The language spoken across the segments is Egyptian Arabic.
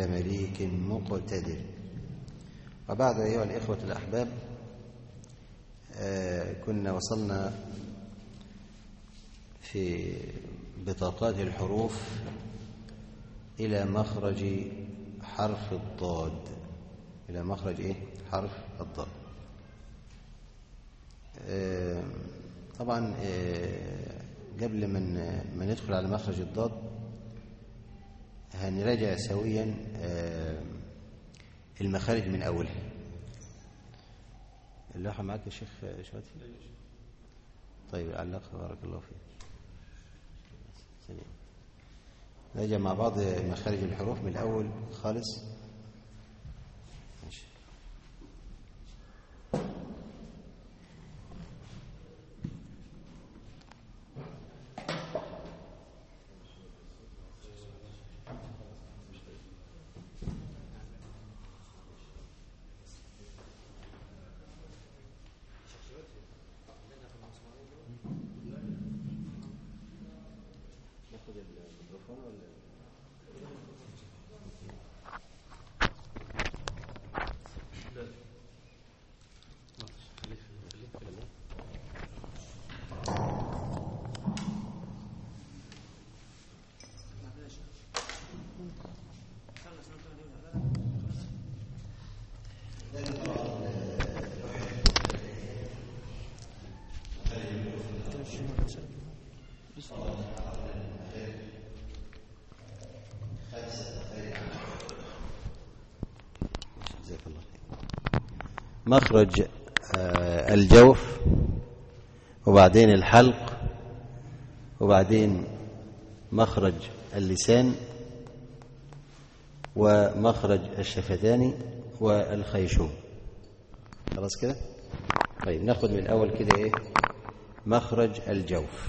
عند مليك مقتدر وبعد أيها الإخوة الأحباب آه كنا وصلنا في بطاقات الحروف إلى مخرج حرف الضاد إلى مخرج إيه؟ حرف الضاد آه طبعا آه قبل من ما ندخل على مخرج الضاد هنراجع سويا آه المخارج من أولها اللوحة معاك يا شيخ شواتي طيب علق بارك الله فيك سليم نراجع مع بعض مخارج الحروف من الأول خالص ماشي جزاك الله خير. مخرج آه، الجوف وبعدين الحلق وبعدين مخرج اللسان ومخرج الشفتان والخيشوم خلاص كده طيب ناخد من الاول كده ايه مخرج الجوف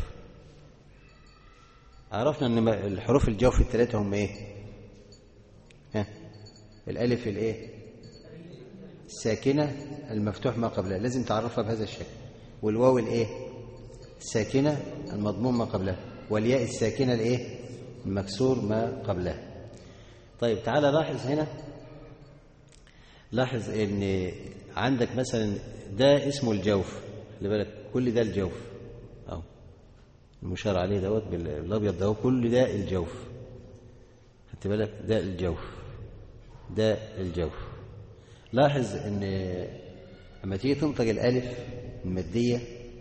عرفنا ان الحروف الجوف الثلاثه هم ايه ها الالف الايه الساكنه المفتوح ما قبلها لازم تعرفها بهذا الشكل والواو الايه الساكنه المضموم ما قبلها والياء الساكنه الايه المكسور ما قبلها طيب تعالى لاحظ هنا لاحظ ان عندك مثلا ده اسمه الجوف خلي بالك كل ده الجوف اهو المشار عليه دوت بالابيض ده كل ده الجوف خدت بالك ده الجوف ده الجوف لاحظ ان لما تيجي تنطق الالف الماديه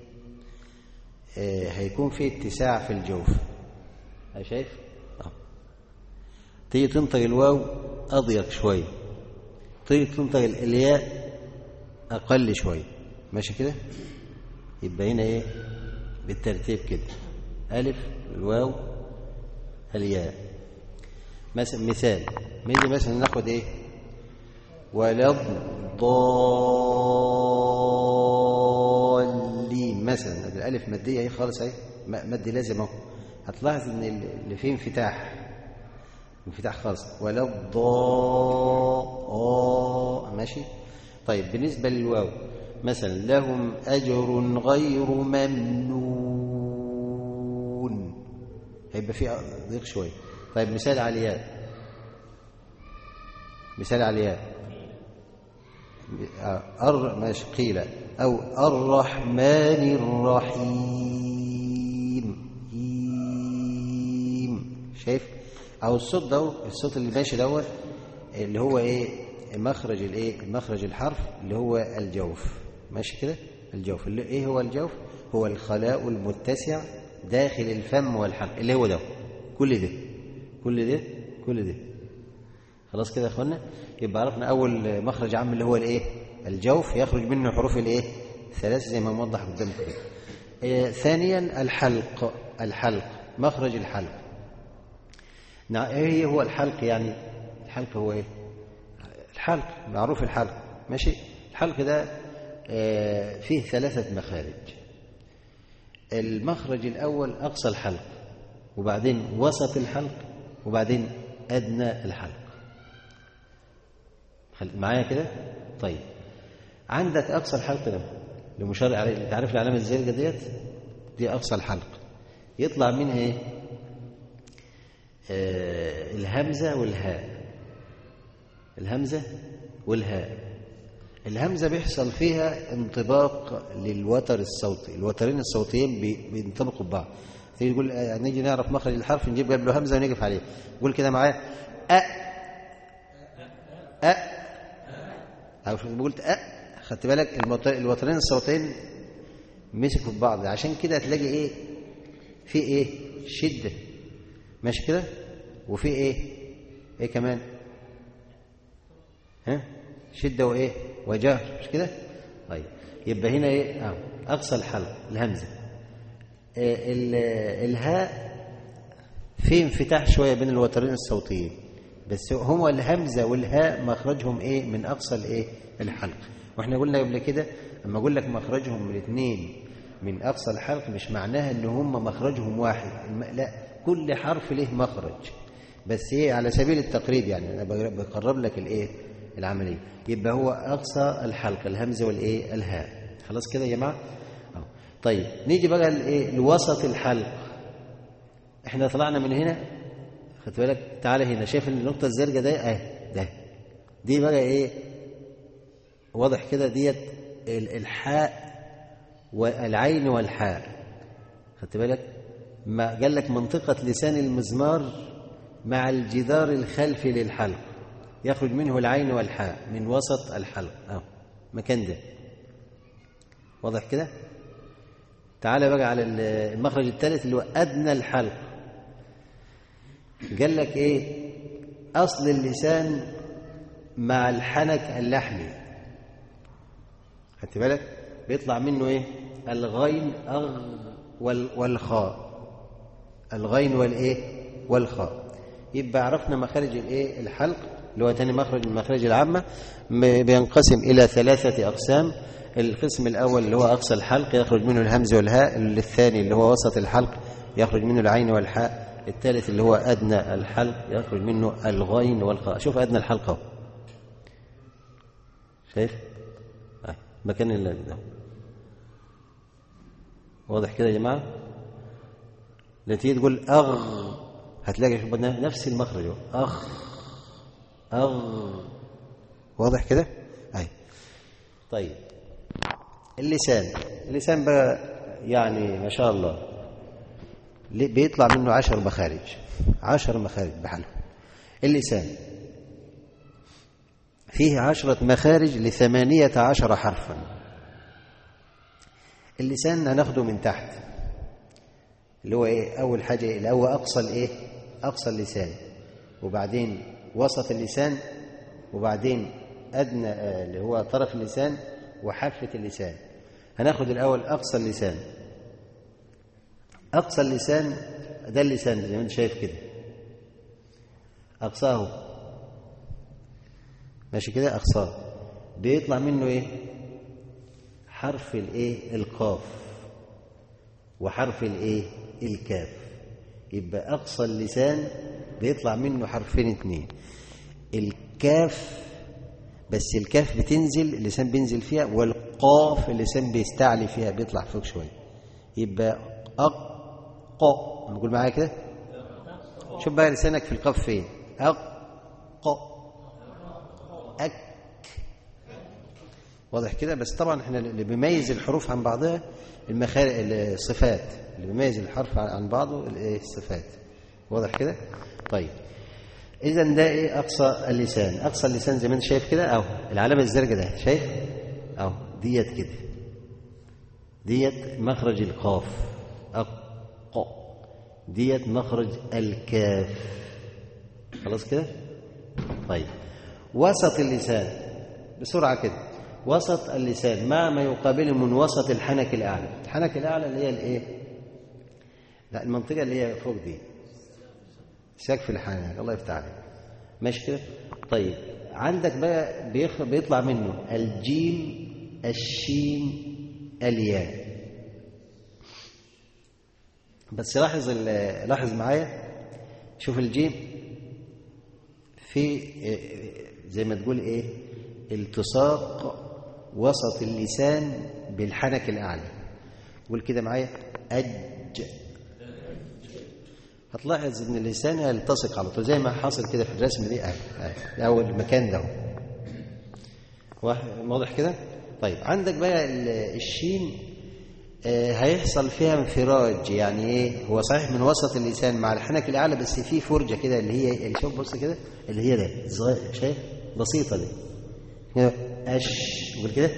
آه، هيكون في اتساع في الجوف هاي شايف اه تيجي تنطق الواو اضيق شويه تيجي تنطق الياء اقل شويه ماشي كده يبقى هنا ايه بالترتيب كده الف الواو الياء مثلا مثال نيجي مثلا ناخد ايه ولا الضالين مثلا ادي الالف ماديه اهي خالص اهي م- مد لازم اهو هتلاحظ ان اللي فيه انفتاح انفتاح خالص ولا الضاء ماشي طيب بالنسبه للواو مثلا لهم اجر غير ممنون هيبقى فيه ضيق شويه طيب مثال على الياء مثال على الياء أر ماشي قيل أو الرحمن الرحيم هيم شايف أو الصوت ده الصوت اللي ماشي دوت اللي هو إيه مخرج الإيه مخرج الحرف اللي هو الجوف ماشي كده الجوف اللي إيه هو الجوف هو الخلاء المتسع داخل الفم والحلق اللي هو ده كل ده كل ده كل ده خلاص كده يا اخوانا يبقى عرفنا اول مخرج عام اللي هو الايه الجوف يخرج منه حروف الايه ثلاث زي ما موضح قدامك كده إيه ثانيا الحلق الحلق مخرج الحلق نعم ايه هو الحلق يعني الحلق هو ايه الحلق معروف الحلق ماشي الحلق ده آه فيه ثلاثة مخارج المخرج الأول أقصى الحلق وبعدين وسط الحلق وبعدين أدنى الحلق خل- معايا كده طيب عندك أقصى الحلق ده اللي مشار عليه انت عارف العلامة الزرقاء ديت دي أقصى الحلق يطلع منها ايه آه الهمزة والهاء الهمزة والهاء الهمزة بيحصل فيها انطباق للوتر الصوتي الوترين الصوتيين بي- بينطبقوا ببعض تيجي تقول آه، نيجي نعرف مخرج الحرف نجيب قبله همزة ونقف عليه قول كده معايا أ أ أو شو قلت أ خدت بالك الموت- الوترين الصوتيين مسكوا في بعض عشان كده هتلاقي ايه في ايه شدة ماشي كده وفي ايه ايه كمان ها شدة وايه وجهر مش كده طيب يبقى هنا ايه اه اقصى الحلق الهمزة آه ال- الهاء في انفتاح شوية بين الوترين الصوتيين بس هو الهمزة والهاء مخرجهم ايه من اقصى الايه الحلق واحنا قلنا قبل كده لما اقول لك مخرجهم من الاثنين من اقصى الحلق مش معناها ان هم مخرجهم واحد الم- لا كل حرف له مخرج بس ايه على سبيل التقريب يعني انا بقر- بقرب لك الايه العمليه يبقى هو اقصى الحلق الهمزه والايه الهاء خلاص كده يا جماعه أهو. طيب نيجي بقى لايه لوسط الحلق احنا طلعنا من هنا خد بالك تعالى هنا شايف النقطه الزرقاء ده اهي ده دي بقى ايه واضح كده ديت ال- الحاء والعين والحاء خدت بالك ما قال لك منطقة لسان المزمار مع الجدار الخلفي للحلق يخرج منه العين والحاء من وسط الحلق اهو مكان ده واضح كده تعالى بقى على ال- المخرج الثالث اللي هو أدنى الحلق قال لك ايه أصل اللسان مع الحنك اللحمي خدت بالك بيطلع منه ايه الغين اغ وال والخاء الغين والايه والخاء يبقى عرفنا مخارج الايه الحلق اللي هو تاني مخرج من المخارج العامه م- بينقسم الى ثلاثه اقسام القسم الاول اللي هو اقصى الحلق يخرج منه الهمز والهاء الثاني اللي هو وسط الحلق يخرج منه العين والحاء الثالث اللي هو ادنى الحلق يخرج منه الغين والخاء شوف ادنى الحلق اهو شايف آه. مكان اللي ده واضح كده يا جماعه لا تيجي تقول اغ هتلاقي شوف نفس المخرج اهو. اخ اغ واضح كده اي طيب اللسان اللسان بقى يعني ما شاء الله ليه- بيطلع منه عشر مخارج عشر مخارج بحالهم اللسان فيه عشرة مخارج لثمانية عشر حرفا اللسان هناخده من تحت اللي هو ايه اول حاجه إيه؟ اللي هو اقصى الايه اقصى اللسان وبعدين وسط اللسان وبعدين ادنى آه، اللي هو طرف اللسان وحافه اللسان هناخد الاول اقصى اللسان اقصى اللسان ده اللسان زي ما انت شايف كده اقصاه ماشي كده اقصاه بيطلع منه ايه حرف الايه القاف وحرف الايه الكاف يبقى اقصى اللسان بيطلع منه حرفين اتنين الكاف بس الكاف بتنزل اللسان بينزل فيها والقاف اللسان بيستعلي فيها بيطلع فوق شويه يبقى اق نقول معايا كده شوف بقى لسانك في القاف فين اق اك واضح كده بس طبعا احنا اللي بيميز الحروف عن بعضها المخارج الصفات اللي بيميز الحرف عن بعضه الايه الصفات واضح كده طيب اذا ده ايه اقصى اللسان اقصى اللسان زي ما انت شايف كده اهو العلامه الزرقاء ده شايف اهو ديت كده ديت مخرج القاف أق ديت مخرج الكاف خلاص كده طيب وسط اللسان بسرعه كده وسط اللسان مع ما يقابله من وسط الحنك الاعلى الحنك الاعلى اللي هي الايه لا المنطقه اللي هي فوق دي سقف الحنك الله يفتح عليك ماشي كده طيب عندك بقى بيخ- بيطلع منه الجيم الشين الياء بس لاحظ ال- لاحظ معايا شوف الجيم في إيه، زي ما تقول ايه التصاق وسط اللسان بالحنك الاعلى قول كده معايا اج هتلاحظ ان اللسان هيلتصق على طول زي ما حاصل كده في الرسم دي اهي اهي او المكان ده واضح كده طيب عندك بقى الشين آه هيحصل فيها انفراج يعني ايه هو صحيح من وسط اللسان مع الحنك الاعلى بس في فرجه كده اللي هي اللي شوف بص كده اللي هي ده صغير شايف بسيطه دي اش قول كده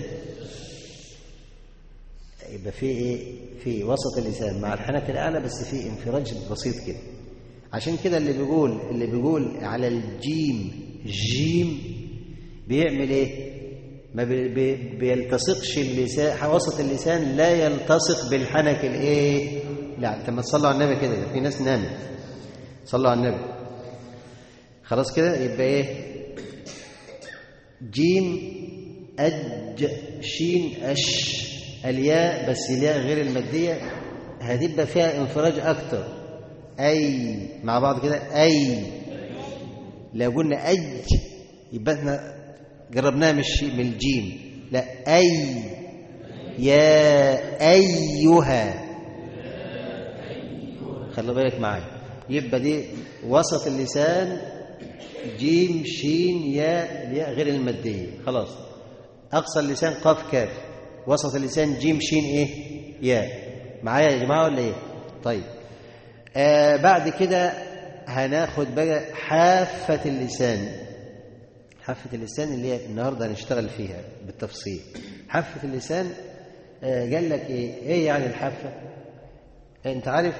يبقى في ايه في وسط اللسان مع الحنك الاعلى بس في انفراج بسيط كده عشان كده اللي بيقول اللي بيقول على الجيم جيم بيعمل ايه ما بي بي بيلتصقش اللسان وسط اللسان لا يلتصق بالحنك الايه لا انت ما تصلوا على النبي كده في ناس نامت صلوا على النبي خلاص كده يبقى ايه جيم اج شين اش الياء بس الياء غير الماديه هتبقى فيها انفراج اكتر اي مع بعض كده اي لو قلنا اج يبقى احنا جربناها مش من الجيم لا أي يا أيها خلي بالك معايا يبقى دي وسط اللسان جيم شين يا الياء غير المادية خلاص أقصى اللسان قاف كاف وسط اللسان جيم شين إيه يا معايا يا جماعة ولا إيه طيب آه بعد كده هناخد بقى حافة اللسان حافة اللسان اللي هي النهاردة هنشتغل فيها بالتفصيل حافة اللسان آه قال لك إيه إيه يعني الحافة أنت عارف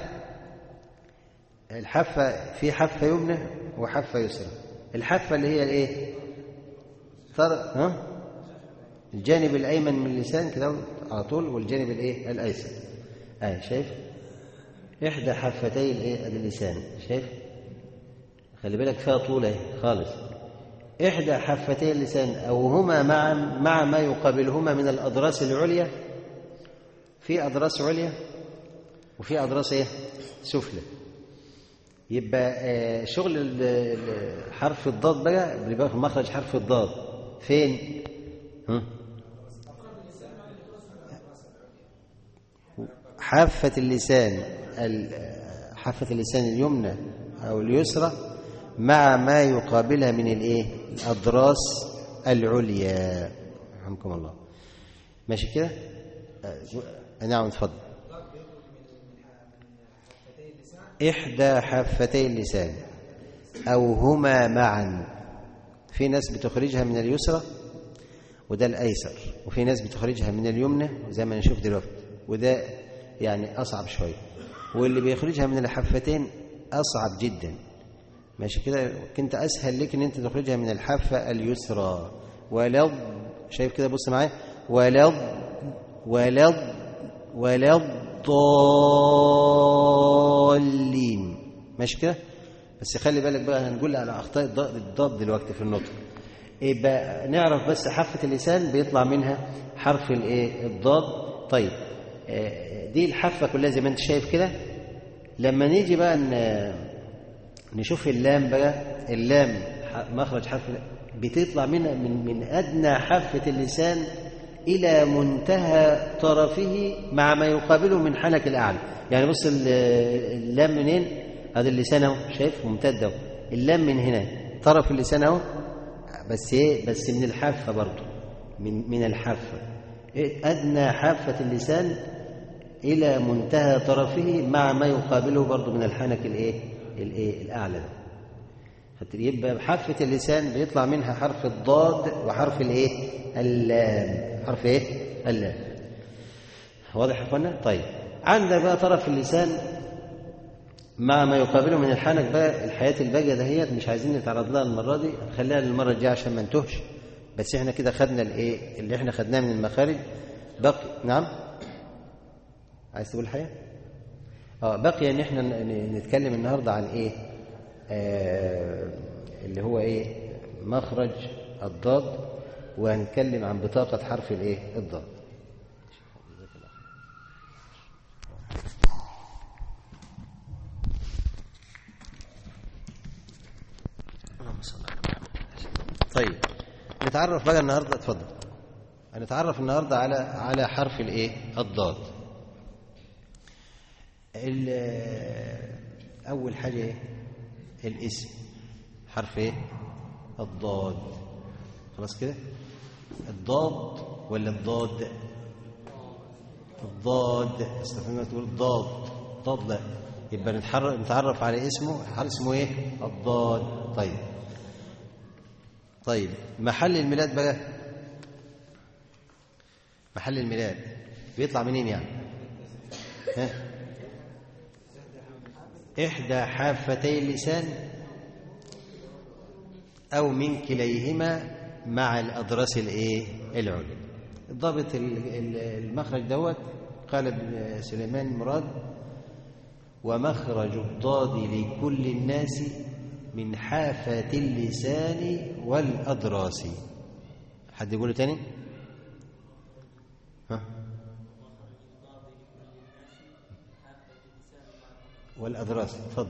الحافة في حافة يمنى وحافة يسرى الحافة اللي هي الإيه طر... ها الجانب الأيمن من اللسان كده على طول والجانب الإيه الأيسر أي شايف إحدى حافتي الإيه اللسان شايف خلي بالك فيها طول اهي خالص إحدى حفتي اللسان أو هما مع مع ما يقابلهما من الأضراس العليا في أضراس عليا وفي أضراس إيه؟ سفلى يبقى شغل حرف الضاد بقى بيبقى في مخرج حرف الضاد فين؟ ها؟ حافة اللسان حافة اللسان اليمنى أو اليسرى مع ما يقابلها من الايه الاضراس العليا رحمكم الله ماشي كده آه نعم اتفضل احدى حافتي اللسان او هما معا في ناس بتخرجها من اليسرى وده الايسر وفي ناس بتخرجها من اليمنى زي ما نشوف دلوقتي وده يعني اصعب شويه واللي بيخرجها من الحفتين اصعب جدا ماشي كده كنت اسهل لك ان انت تخرجها من الحافه اليسرى ولض شايف كده بص معايا ولض ولض ولض ضالين ماشي كده بس خلي بالك بقى هنقول على اخطاء الضاد دلوقتي في النطق يبقى نعرف بس حافه اللسان بيطلع منها حرف الايه الضاد طيب دي الحافه كلها زي ما انت شايف كده لما نيجي بقى نشوف اللام بقى اللام مخرج حرف بتطلع منها من من ادنى حافه اللسان الى منتهى طرفه مع ما يقابله من حنك الاعلى يعني بص اللام منين هذا اللسان اهو شايف ممتد اهو اللام من هنا طرف اللسان اهو بس ايه بس من الحافه برضه من من الحافه إيه ادنى حافه اللسان الى منتهى طرفه مع ما يقابله برضه من الحنك الايه الايه الاعلى ده يبقى حافه اللسان بيطلع منها حرف الضاد وحرف الايه اللام حرف ايه اللام واضح يا اخوانا طيب عندك بقى طرف اللسان مع ما يقابله من الحنك بقى الحياه الباقيه دهيت مش عايزين نتعرض لها المره دي نخليها للمره الجايه عشان ما نتوهش بس احنا كده خدنا الايه اللي احنا خدناه من المخارج بقي نعم عايز تقول حاجه اه بقي ان احنا نتكلم النهارده عن ايه آه اللي هو ايه مخرج الضاد وهنتكلم عن بطاقه حرف الايه الضاد طيب نتعرف بقى النهارده اتفضل هنتعرف النهارده على على حرف الايه الضاد أول حاجة إيه؟ الاسم حرف إيه؟ الضاد خلاص كده الضاد ولا الضاد الضاد استفهمها تقول ضاد ضاد لا يبقى نتحرك نتعرف على اسمه حرف اسمه ايه الضاد طيب طيب محل الميلاد بقى محل الميلاد بيطلع منين يعني ها إحدى حافتي اللسان أو من كليهما مع الأضراس الإيه العليا ضابط المخرج دوت قال ابن سليمان مراد ومخرج الضاد لكل الناس من حافة اللسان والأضراس حد يقوله تاني ها والأضراس تفضل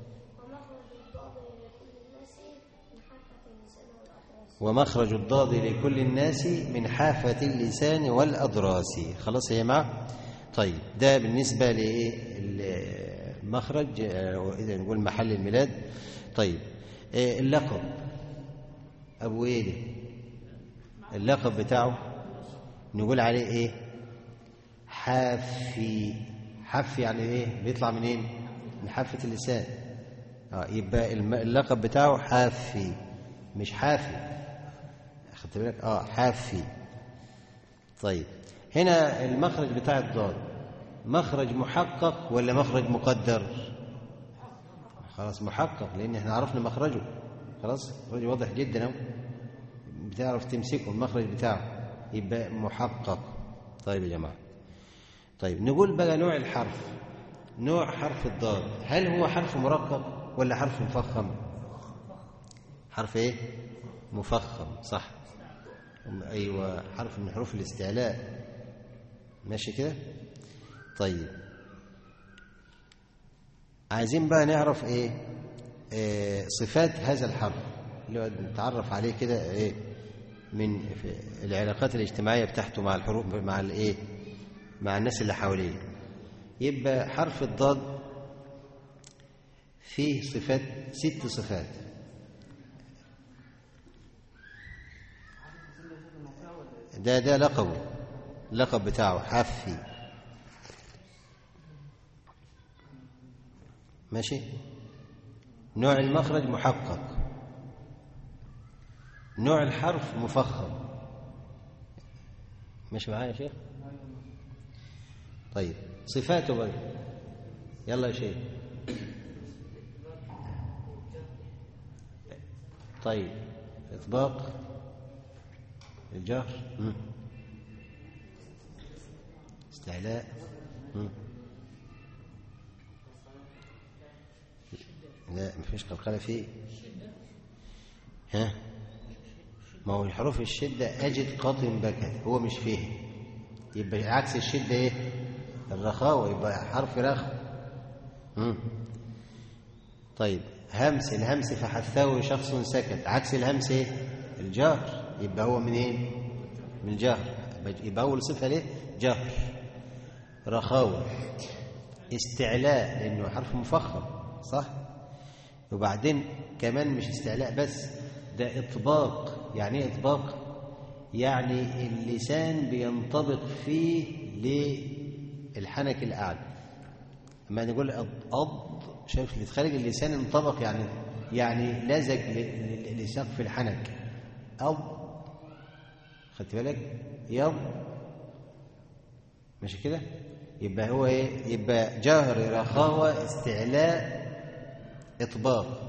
ومخرج الضاد لكل الناس من حافة اللسان والأضراس خلاص يا جماعة طيب ده بالنسبة للمخرج إذا نقول محل الميلاد طيب اللقب أبو إيه ده اللقب بتاعه نقول عليه إيه حافي حافي يعني إيه بيطلع منين من حافة اللسان آه يبقى اللقب بتاعه حافي مش حافي خدت بالك اه حافي طيب هنا المخرج بتاع الضاد مخرج محقق ولا مخرج مقدر خلاص محقق لان احنا عرفنا مخرجه خلاص مخرجه واضح جدا اهو بتعرف تمسكه المخرج بتاعه يبقى محقق طيب يا جماعه طيب نقول بقى نوع الحرف نوع حرف الضاد هل هو حرف مرقق ولا حرف مفخم حرف ايه مفخم صح ايوه حرف من حروف الاستعلاء ماشي كده طيب عايزين بقى نعرف ايه, إيه صفات هذا الحرف اللي هو نتعرف عليه كده ايه من العلاقات الاجتماعيه بتاعته مع الحروف مع الايه مع الناس اللي حواليه يبقى حرف الضاد فيه صفات ست صفات ده ده لقبه اللقب بتاعه حفي ماشي نوع المخرج محقق نوع الحرف مفخم ماشي معايا يا شيخ طيب صفاته بقى يلا يا شيخ طيب اطباق الجهر مم. استعلاء مم. لا مفيش قلقلة فيه ها ما هو الحروف الشدة أجد قاطن بكت هو مش فيه يبقى عكس الشدة ايه الرخاوة يبقى حرف رخ مم. طيب همس الهمس فحثه شخص سكت عكس الهمس ايه الجهر يبقى هو من ايه من الجهر يبقى اول صفه ليه جهر رخاوه استعلاء لانه حرف مفخم صح وبعدين كمان مش استعلاء بس ده اطباق يعني ايه اطباق يعني اللسان بينطبق فيه للحنك الاعلى لما نقول أض شايف اللي خارج اللسان انطبق يعني يعني لزج لسقف الحنك أض خدت بالك يض ماشي كده يبقى هو ايه يبقى جهر رخاوة استعلاء إطباق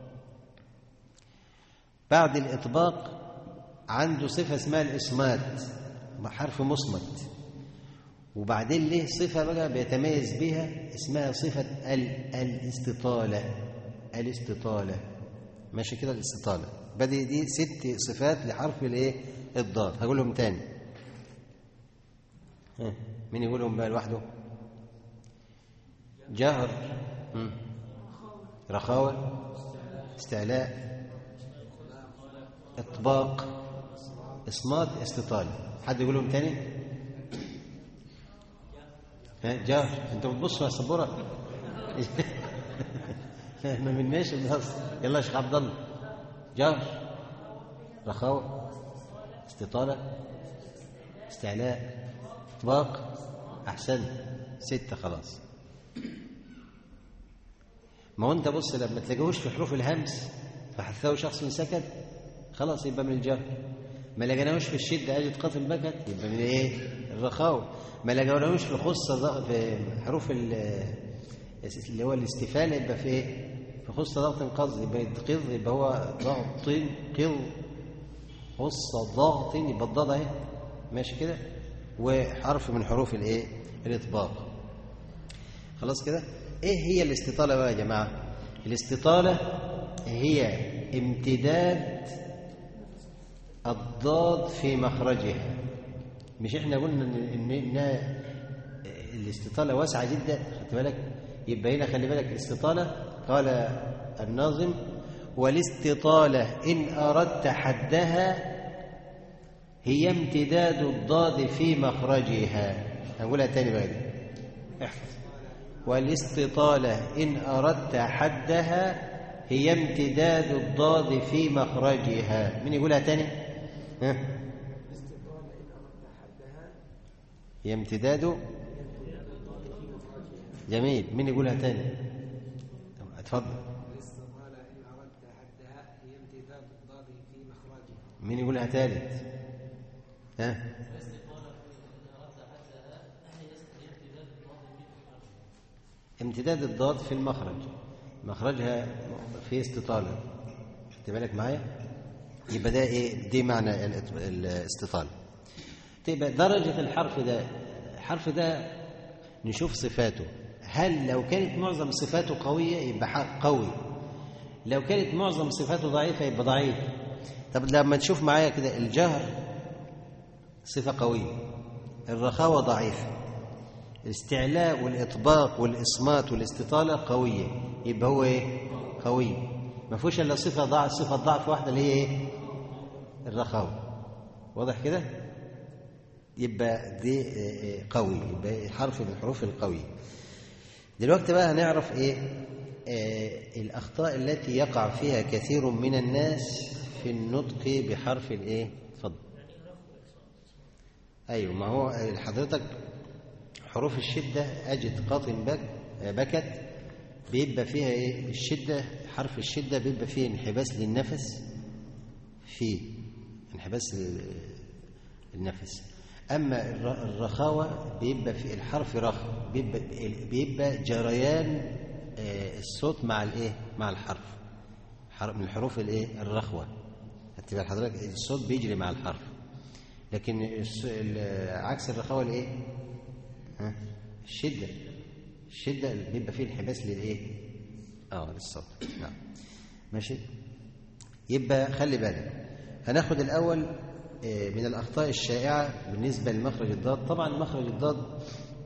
بعد الإطباق عنده صفة اسمها الإصمات حرف مصمت وبعدين ليه صفة بقى بيتميز بها اسمها صفة ال الاستطالة الاستطالة ماشي كده الاستطالة بدي دي ست صفات لحرف الايه الضاد هقولهم تاني ها مين يقولهم بقى لوحده جهر مم. رخاوة استعلاء اطباق اصمات استطالة حد يقولهم تاني ها جهر انت بتبص على السبوره ما مناش النص يلا يا شيخ عبد الله جار رخاوة استطالة استعلاء اطباق احسن ستة خلاص ما هو انت بص لما تلاقيهوش في حروف الهمس فحثه شخص سكت خلاص يبقى من الجهر ما لقيناهوش في الشدة أجد قاتل بكت يبقى من إيه الرخاوة ما لقيناهوش في خصة في حروف اللي هو الاستفالة يبقى في إيه في خصة ضغط قصد يبقى قض يبقى هو ضغط قض خصة ضغط يبقى الضاد اهي ماشي كده وحرف من حروف الايه الاطباق خلاص كده ايه هي الاستطالة بقى يا جماعة الاستطالة هي امتداد الضاد في مخرجها مش احنا قلنا ان ان الاستطالة واسعة جدا خدت بالك يبقى هنا خلي بالك الاستطالة قال الناظم والاستطالة إن أردت حدها هي امتداد الضاد في مخرجها هنقولها تاني بقى احفظ والاستطالة إن أردت حدها هي امتداد الضاد في مخرجها من يقولها تاني ها هي امتداد جميل مين يقولها تاني اتفضل مين يقولها ثالث ها امتداد الضاد في المخرج مخرجها في استطالة خدت بالك معايا يبقى ده ايه دي معنى الاستطالة تبقى درجة الحرف ده الحرف ده نشوف صفاته هل لو كانت معظم صفاته قوية يبقى حرف قوي لو كانت معظم صفاته ضعيفة يبقى ضعيف طب لما تشوف معايا كده الجهر صفة قوية الرخاوة ضعيفة الاستعلاء والإطباق والإصمات والاستطالة قوية يبقى هو إيه؟ قوي ما فيهوش إلا صفة ضعف صفة ضعف واحدة اللي هي إيه؟ الرخاوة واضح كده؟ يبقى دي قوي يبقى حرف من الحروف القوية دلوقتي بقى هنعرف إيه؟ آه الأخطاء التي يقع فيها كثير من الناس في النطق بحرف الايه اتفضل ايوه ما هو حضرتك حروف الشده اجد قاطن بك بكت بيبقى فيها ايه الشده حرف الشده بيبقى فيه انحباس للنفس فيه انحباس النفس اما الرخاوه بيبقى في الحرف رخ بيبقى, بيبقى جريان الصوت مع الايه مع الحرف من حروف الايه الرخوه هتبقى حضرتك الصوت بيجري مع الحرف لكن عكس الرخاوه الايه ها الشده الشده بيبقى فيه انحباس للايه اه للصوت نعم ماشي يبقى خلي بالك هناخد الاول من الاخطاء الشائعه بالنسبه لمخرج الضاد طبعا مخرج الضاد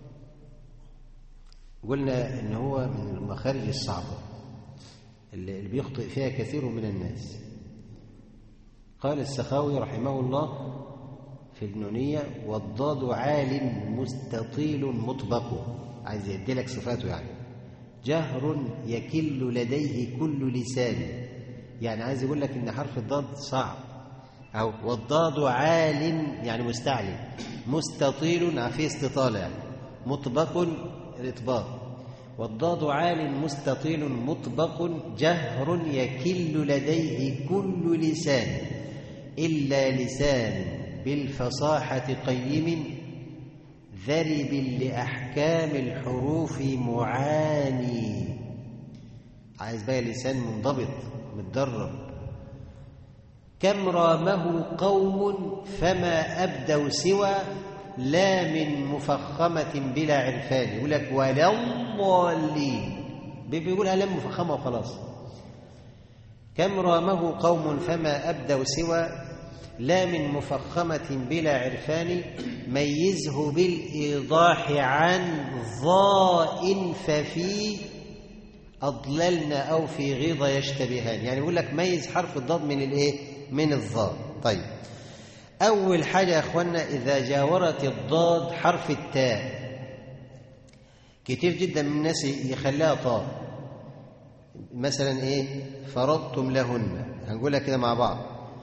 قلنا ان هو من المخارج الصعبه اللي بيخطئ فيها كثير من الناس قال السخاوي رحمه الله في النونية والضاد عال مستطيل مطبق عايز يدي لك صفاته يعني جهر يكل لديه كل لسان يعني عايز يقول لك ان حرف الضاد صعب أو والضاد عال يعني مستعلي مستطيل في استطالة يعني مطبق الإطباق والضاد عال مستطيل مطبق جهر يكل لديه كل لسان إلا لسان بالفصاحة قيم ذرب لأحكام الحروف معاني عايز بقى لسان منضبط متدرب كم رامه قوم فما أبدوا سوى لا من مفخمة بلا عرفان يقول لك ولا الضالين بيقولها لام مفخمة وخلاص كم رامه قوم فما أبدوا سوى لا من مفخمة بلا عرفان ميزه بالإيضاح عن ضاء ففي أضللنا أو في غيظة يشتبهان يعني يقول لك ميز حرف الضاد من الإيه؟ من الضاد طيب أول حاجة يا أخوانا إذا جاورت الضاد حرف التاء كتير جدا من الناس يخليها طاء مثلا ايه فرضتم لهن هنقولها كده مع بعض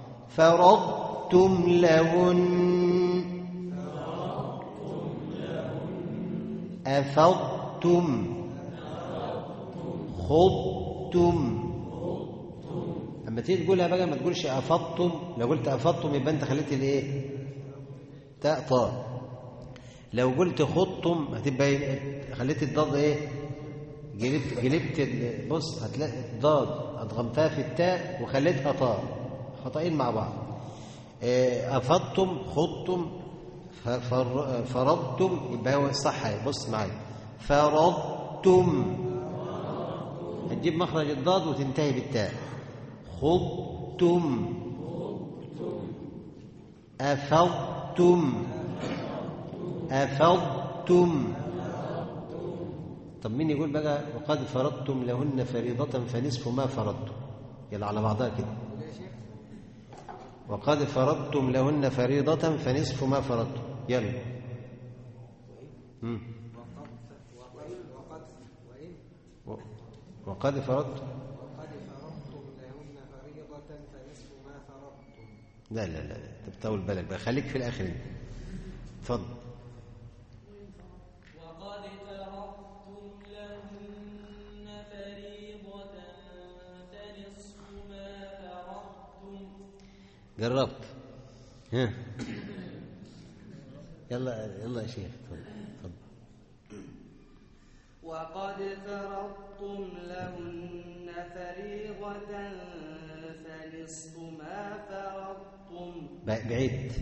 فرضتم لهن أفضتم خضتم اما تيجي تقولها بقى ما تقولش أفضتم لو قلت أفضتم يبقى أنت خليت الإيه تاء طاء لو قلت خضتم هتبقى إيه؟ خليت الضاد إيه جلبت جلبت ال- بص هتلاقي الضاد أدغمتها في التاء وخليتها طاء خطأين مع بعض إيه، أفضتم خضتم ف- فر- فرضتم يبقى هو الصح أهي. بص معايا فرضتم هتجيب مخرج الضاد وتنتهي بالتاء خضتم أفضتم أفضتم طب مين يقول بقى وقد فرضتم لهن فريضة فنصف ما فرضتم يلا على بعضها كده وقد فرضتم لهن فريضة فنصف ما فرضتم يلا مم. و- وقد فرضتم وقد فرضتم لهن فريضة فنصف ما فرضتم لا لا لا لا طب طول بالك بقى خليك في الآخر انت. اتفضل وقد فرضتم لهن فريضة فنصف ما فرضتم جربت ها يلا يلا يا شيخ اتفضل اتفضل وقد فرضتم لهن فريضة فنصف ما فرضتم ب- بعيد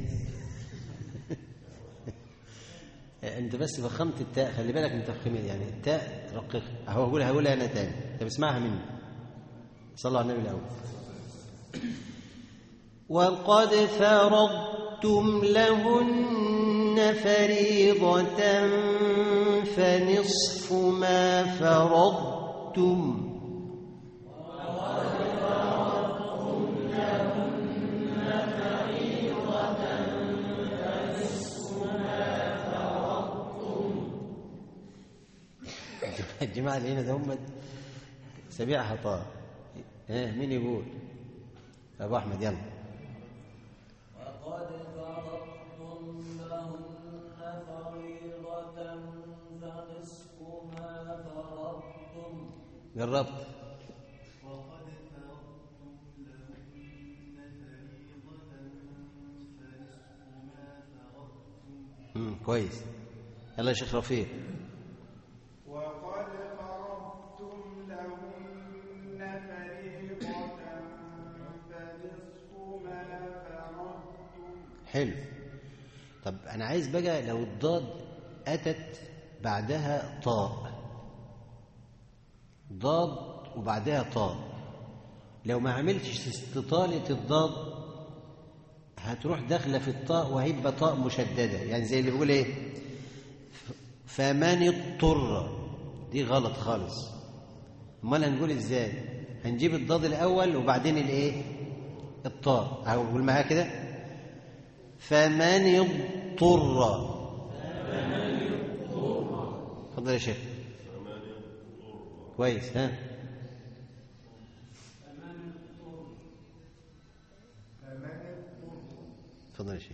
انت بس فخمت التاء خلي بالك من تفخيمها يعني التاء رقق اهو هقولها هقولها انا تاني طب اسمعها مني صلوا على النبي الاول وقد فرضتم لهن فريضة فنصف ما فرضتم الجماعة اللي هنا ده هم سبيع خطا ها مين يقول ابو احمد يلا وقد فرضتم لهن فريضة فنصف ما فرضتم جربت وقد فرضتم لهن فريضة فنصف ما فرضتم مم. كويس يلا يا شيخ رفيق وقد فرضتم لهن فريضة فنصف ما فرضتم حلو طب انا عايز بقى لو الضاد اتت بعدها طاء ضاد وبعدها طاء لو ما عملتش استطالة الضاد هتروح داخله في الطاء وهيبقى طاء مشدده يعني زي اللي بيقول ايه ف- فمن اضطر دي غلط خالص امال هنقول ازاي هنجيب الضاد الاول وبعدين الايه الطاء اهو قول معايا كده فمن اضطر اتفضل يا شيخ كويس ها اتفضل يا شيخ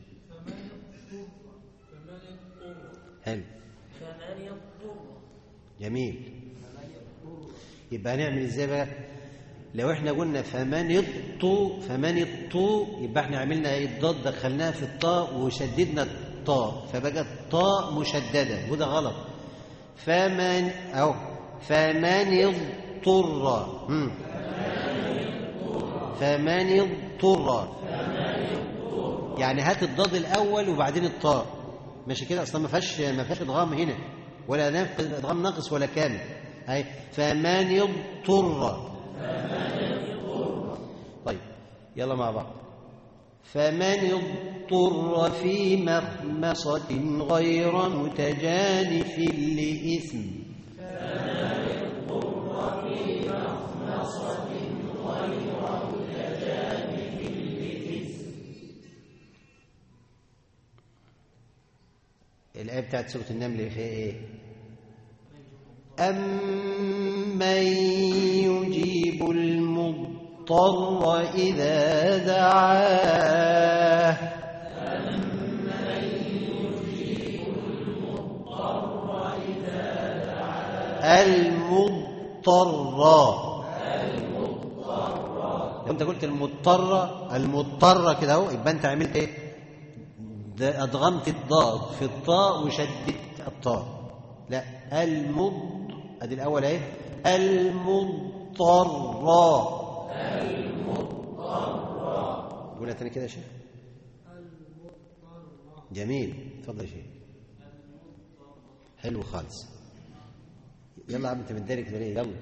حلو فمن اضطر جميل يبقى هنعمل ازاي بقى لو احنا قلنا فمن الطو فمن الطو يبقى احنا عملنا ايه الضاد دخلناها في الطاء وشددنا الطاء فبقت طاء مشدده وده غلط فمن او فمن اضطر مم. فمن اضطر يعني هات الضاد الاول وبعدين الطاء ماشي كده اصلا ما فيهاش ما فيهاش ادغام هنا ولا ناقص ادغام ناقص ولا كامل هاي فمن اضطر طيب يلا مع بعض فمن اضطر في مخمصة غير متجانف لإثم الآية بتاعت سورة النمل فيها إيه؟ أمن يجيب المضطر إذا دعاه المضطر لو انت قلت المضطرة المضطرة كده اهو يبقى انت عملت ايه ده ادغمت الضاد في الطاء وشددت الطاء لا المض ادي الاول اهي المضطر قولها تاني كده يا شيخ جميل اتفضل يا شيخ حلو خالص يلا يا عم انت متداري كده ليه يلا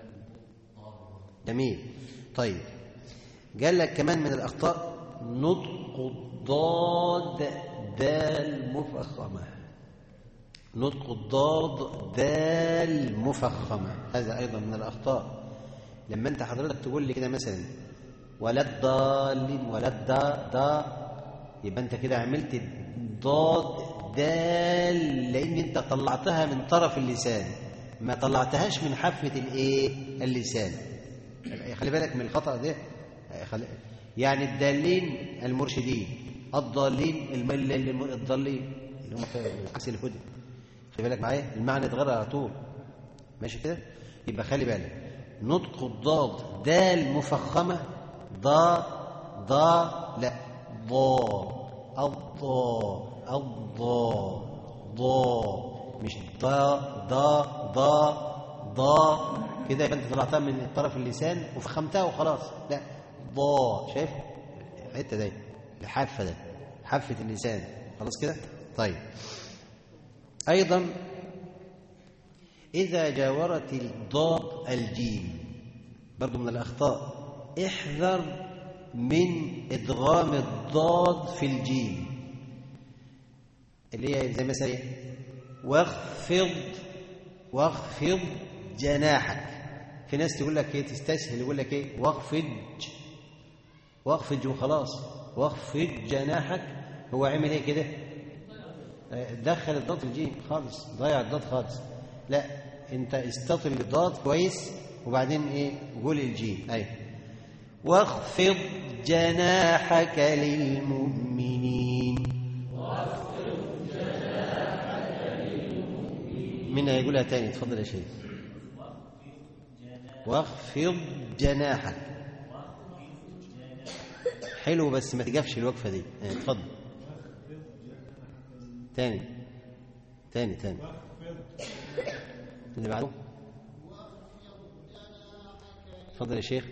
جميل طيب قال لك كمان من الاخطاء نطق الضاد دال مفخمه نطق الضاد دال مفخمه هذا ايضا من الاخطاء لما انت حضرتك تقول لي كده مثلا ولا الضالين ولا الدا دا يبقى انت كده عملت ضاد دال لان انت طلعتها من طرف اللسان ما طلعتهاش من حافه الايه اللسان خلي بالك من الخطا ده خلي يعني الدالين المرشدين الضالين الم- الم- الضالين اللي هم في عكس الهدى خلي بالك معايا المعنى اتغير على طول ماشي كده يبقى خلي بالك نطق الضاد دال مفخمه ضا ضا لا ضا الضا الضا ضا مش ضا ضا ضا ضا كده يبقى انت طلعتها من طرف اللسان وفخمتها وخلاص لا ضا شايف الحته دي الحافه ده حافه اللسان خلاص كده طيب ايضا اذا جاورت الضاد الجيم برضو من الاخطاء احذر من ادغام الضاد في الجيم اللي هي زي مثلا ايه واخفض واخفض جناحك في ناس تقول لك ايه تستسهل يقول لك ايه واخفض واخفض وخلاص واخفض جناحك هو عمل ايه كده آه، دخل الضاد في الجيم خالص ضيع الضاد خالص لا انت استطل الضاد كويس وبعدين ايه قول الجيم ايوه واخفض جناحك للمؤمنين مين هيقولها تاني اتفضل يا شيخ واخفض جناحك حلو بس ما تقفش الوقفه دي اه، اتفضل تاني تاني تاني اللي بعده اتفضل يا شيخ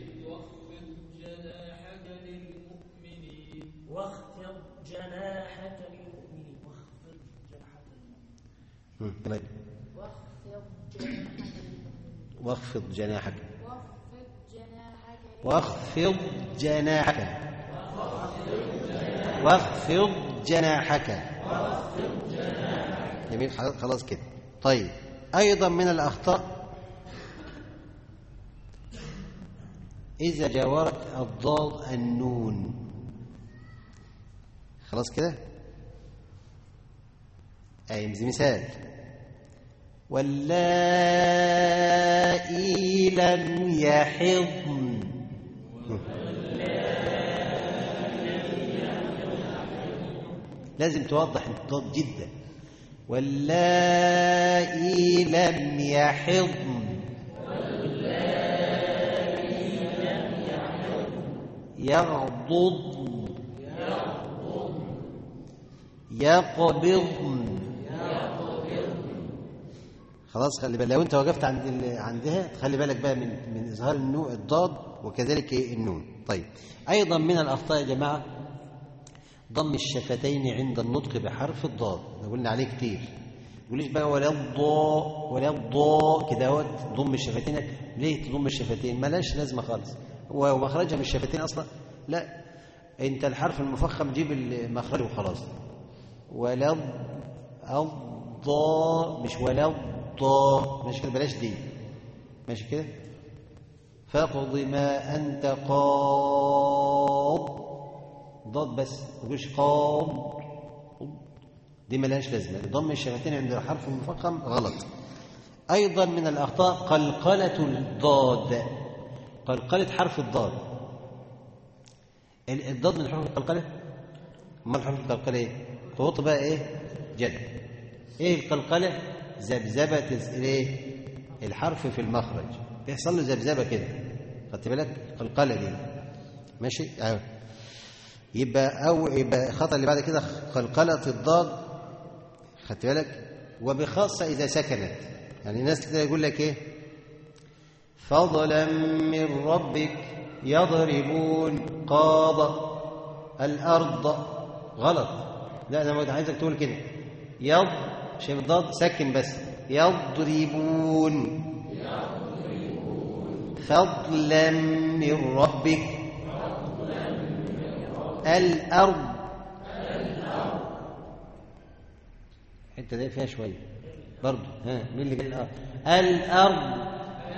جناحك للمؤمنين واخفض جناحك للمؤمنين واخفض جناحك للمؤمنين مم، تمام. واخفض جناحك واخفض جناحك واخفض جناحك واخفض جناحك جميل خلاص خلاص كده طيب أيضا من الأخطاء إذا جاورت الضاد النون خلاص كده أي مثال واللائي لم يحضن لازم توضح الضاد جدا واللائي لم يحضن يغضضن يقبضن خلاص خلي بالك لو انت وقفت عند ال- عندها خلي بالك بقى من من اظهار النو الضاد وكذلك إيه النون طيب ايضا من الاخطاء يا جماعه ضم الشفتين عند النطق بحرف الضاد ده قلنا عليه كتير ما تقوليش بقى ولا الضاء ولا الضاء كده اهوت ضم الشفتين ليه تضم الشفتين ملاش لازمه خالص هو ومخرجها من الشفتين اصلا لا انت الحرف المفخم جيب المخرج وخلاص ولا الض- الضاء مش ولا الضاء ماشي كده بلاش دي ماشي كده فاقض ما انت قاض ضاد بس ما تقولش قاض دي ملهاش لازمه ضم الشفتين عند الحرف المفخم غلط أيضا من الأخطاء قلقلة الضاد قلقلة حرف الضاد ال- الضاد من حروف القلقلة أمال حروف القلقلة إيه؟ قوط بقى إيه؟ جد إيه القلقلة؟ ذبذبة الإيه؟ الحرف في المخرج بيحصل له ذبذبة كده خدت بالك؟ القلقلة دي ماشي؟ أهو يبقى أو يبقى الخطأ اللي بعد كده قلقلة الضاد خدت بالك؟ وبخاصة إذا سكنت يعني ناس كده يقول لك إيه؟ فضلا من ربك يضربون قاض الأرض غلط لا أنا عايزك تقول كده يض شايف الضاد سكن بس يضربون فضلا من ربك الأرض الحتة دي فيها شوية برضه ها مين اللي قال الأرض الأرض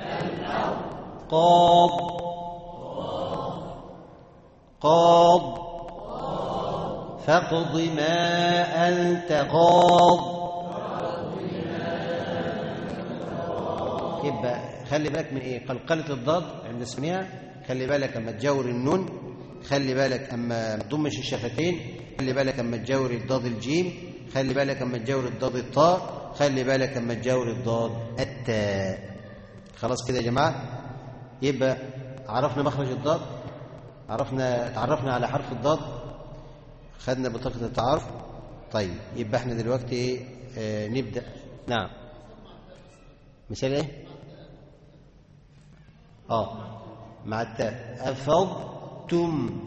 قاض قاض فاقض ما أنت قاض يبقى خلي بالك من ايه قلقلة الضاد عند سميها خلي بالك اما تجاور النون خلي بالك اما ما تضمش الشفتين خلي بالك اما تجاور الضاد الجيم خلي بالك اما تجاور الضاد الطاء خلي بالك اما تجاور الضاد التاء خلاص كده يا جماعه يبقى عرفنا مخرج الضاد عرفنا تعرفنا على حرف الضاد خدنا بطاقة التعارف طيب يبقى احنا دلوقتي ايه آه نبدأ نعم مثال ايه اه مع التاء أفضتم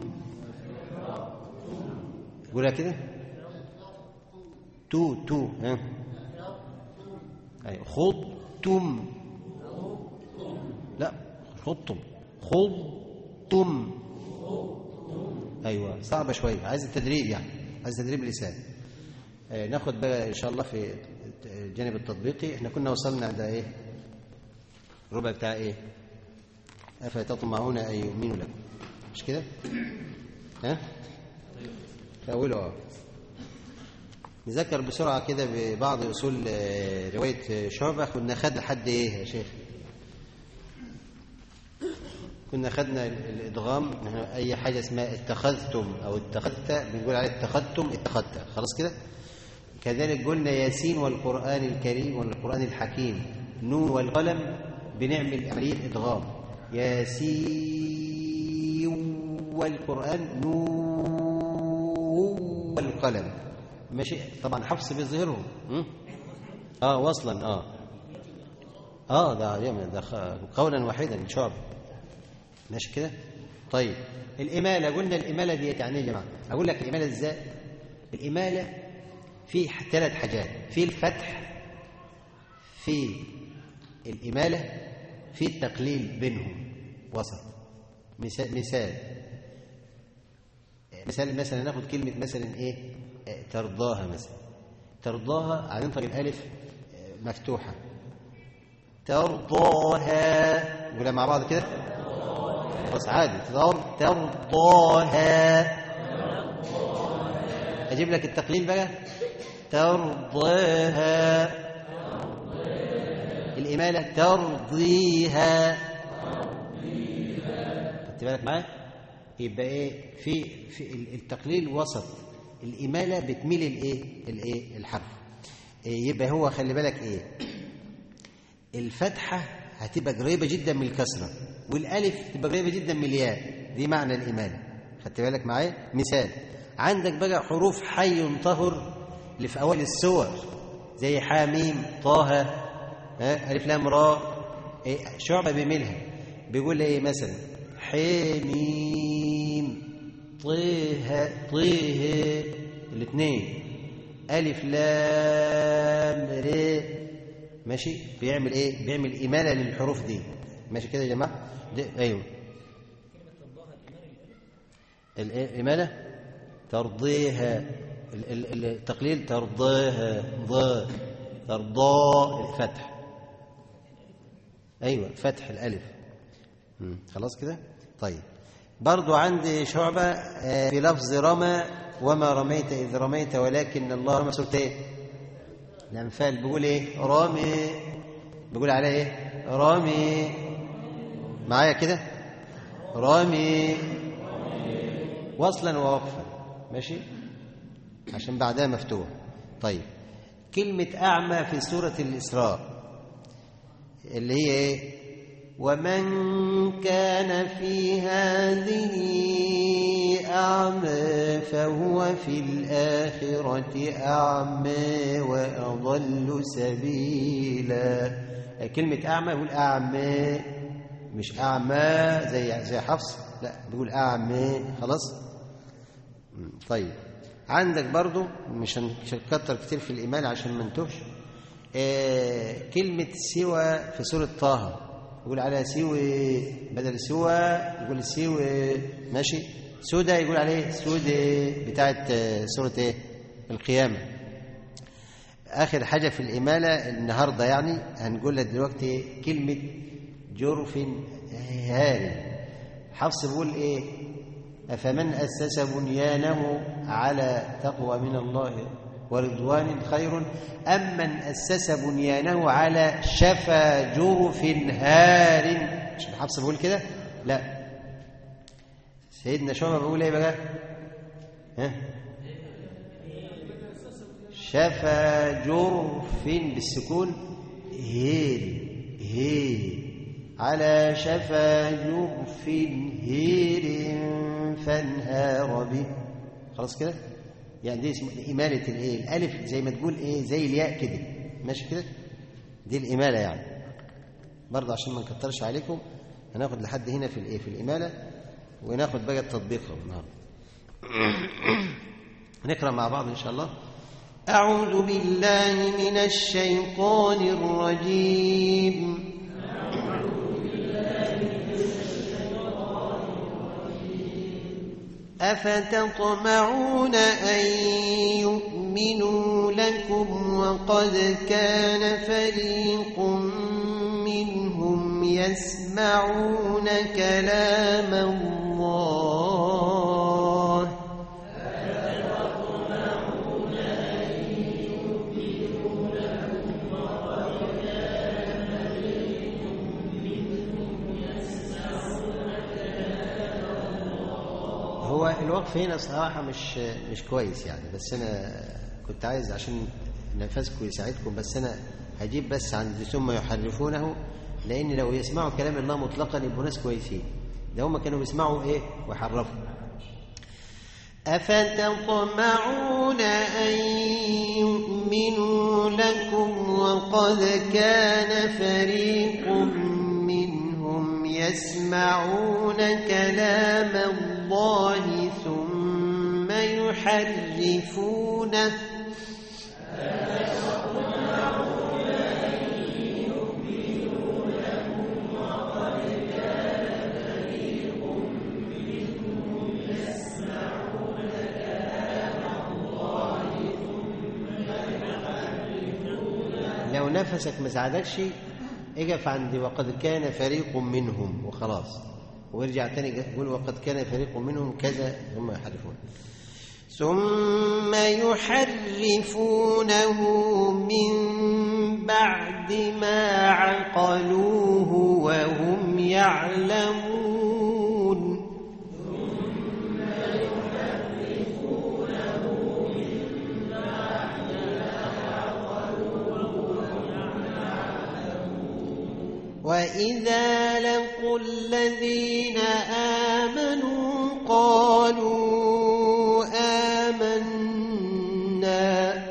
قولها كده تو تو ها أيوة. خضتم لا خضتم خضتم ايوه صعبه شويه عايز التدريب يعني عايز تدريب لسان آه ناخد بقى ان شاء الله في الجانب التطبيقي احنا كنا وصلنا عند ايه ربع بتاع ايه افتطمعون ان يؤمنوا لكم مش كده ها في اوله اه نذكر بسرعه كده ببعض اصول آه، روايه شعبه كنا خد لحد ايه يا شيخ كنا خدنا ال- الادغام إن اي حاجه اسمها اتخذتم او اتخذت بنقول عليه اتخذتم اتخذت خلاص كده كذلك قلنا ياسين والقران الكريم والقران الحكيم نون والقلم بنعمل عمليه ادغام ياسين والقران نون والقلم ماشي طبعا حفص بيظهرهم م? اه وصلا اه اه ده ده خ- قولا واحدا ان شاء الله ماشي كده طيب الإمالة قلنا الإمالة دي يعني إيه يا جماعة أقول لك الإمالة إزاي الإمالة في ثلاث حاجات في الفتح في الإمالة في التقليل بينهم وسط مثال مثال مثال مثلا ناخد كلمة مثلا إيه آه، ترضاها مثلا ترضاها عن طريق الألف آه، مفتوحة ترضاها نقولها مع بعض كده بس عادي تر- ترضاها اجيب لك التقليل بقى ترضاها الإمالة ترضيها خدت بالك معايا يبقى ايه في في ال- التقليل وسط الإمالة بتميل الايه الايه الحرف إيه يبقى هو خلي بالك ايه الفتحة هتبقى قريبة جدا من الكسرة والألف تبقى قريبة جدا من الياء دي معنى الإمالة خدت بالك معايا مثال عندك بقى حروف حي طهر اللي في أول السور زي حاميم طه ها ألف لام را إيه شعبة بيميلها بيقول ايه مثلا حميم طه طه الاثنين ألف لام ر ماشي بيعمل ايه بيعمل إمالة للحروف دي ماشي كده يا جماعة دي ايوه الإيه؟ الإمالة ترضيها ال- ال- التقليل ترضاها ضا ترضى الفتح ايوه فتح الالف مم. خلاص كده طيب برضو عندي شعبة آه، في لفظ رمى وما رميت إذ رميت ولكن الله رمى سورة ايه الأنفال بيقول ايه رمي بيقول عليها ايه رامي معايا كده رامي وصلا ووقفا ماشي عشان بعدها مفتوح طيب كلمة أعمى في سورة الإسراء اللي هي إيه ومن كان في هذه أعمى فهو في الآخرة أعمى وأضل سبيلا كلمة أعمى يقول أعمى مش أعمى زي زي حفص لا بيقول أعمى خلاص مم، طيب عندك برضو مش هن- مش هنكتر كتير في الإيمان عشان ما نتوهش آه كلمة سوى في سورة طه يقول عليها سوى بدل سوى يقول سوى ماشي سودة يقول عليه سودة بتاعت آه، سورة ايه القيامة آخر حاجة في الإمالة النهاردة يعني هنقولها دلوقتي كلمة جرف هاري حفص بيقول إيه أفمن أسس بنيانه على تقوى من الله ورضوان خير أم من أسس بنيانه على شفا جرف هار مش حفص بيقول كده لا سيدنا شعبة بيقول إيه بقى ها شفا جرف بالسكون هير هير على شفا جرف هير فانهار به خلاص كده يعني دي اسمه إمالة الإيه الألف زي ما تقول إيه زي الياء كده ماشي كده دي الإمالة يعني برضه عشان ما نكترش عليكم هناخد لحد هنا في الإيه في الإمالة وناخد بقى التطبيق النهارده نقرأ مع بعض إن شاء الله أعوذ بالله من الشيطان الرجيم أفتطمعون أن يؤمنوا لكم وقد كان فريق منهم يسمعون كلام الله هو الوقف هنا صراحة مش مش كويس يعني بس أنا كنت عايز عشان نفسكم يساعدكم بس أنا هجيب بس عند ثم يحرفونه لأن لو يسمعوا كلام الله مطلقا يبقوا ناس كويسين ده هم كانوا بيسمعوا إيه ويحرفوا أفتطمعون أن يؤمنوا لكم وقد كان فريق منهم يسمعون كلام الله ثم يحرفونه لو نفسك ما ساعدكش اقف عند وقد كان فريق منهم وخلاص وارجع تاني قول وقد كان فريق منهم كذا ثم يحرفون ثم يحرفونه من بعد ما عقلوه وهم يعلمون وإذا لقوا الذين آمنوا قالوا آمنا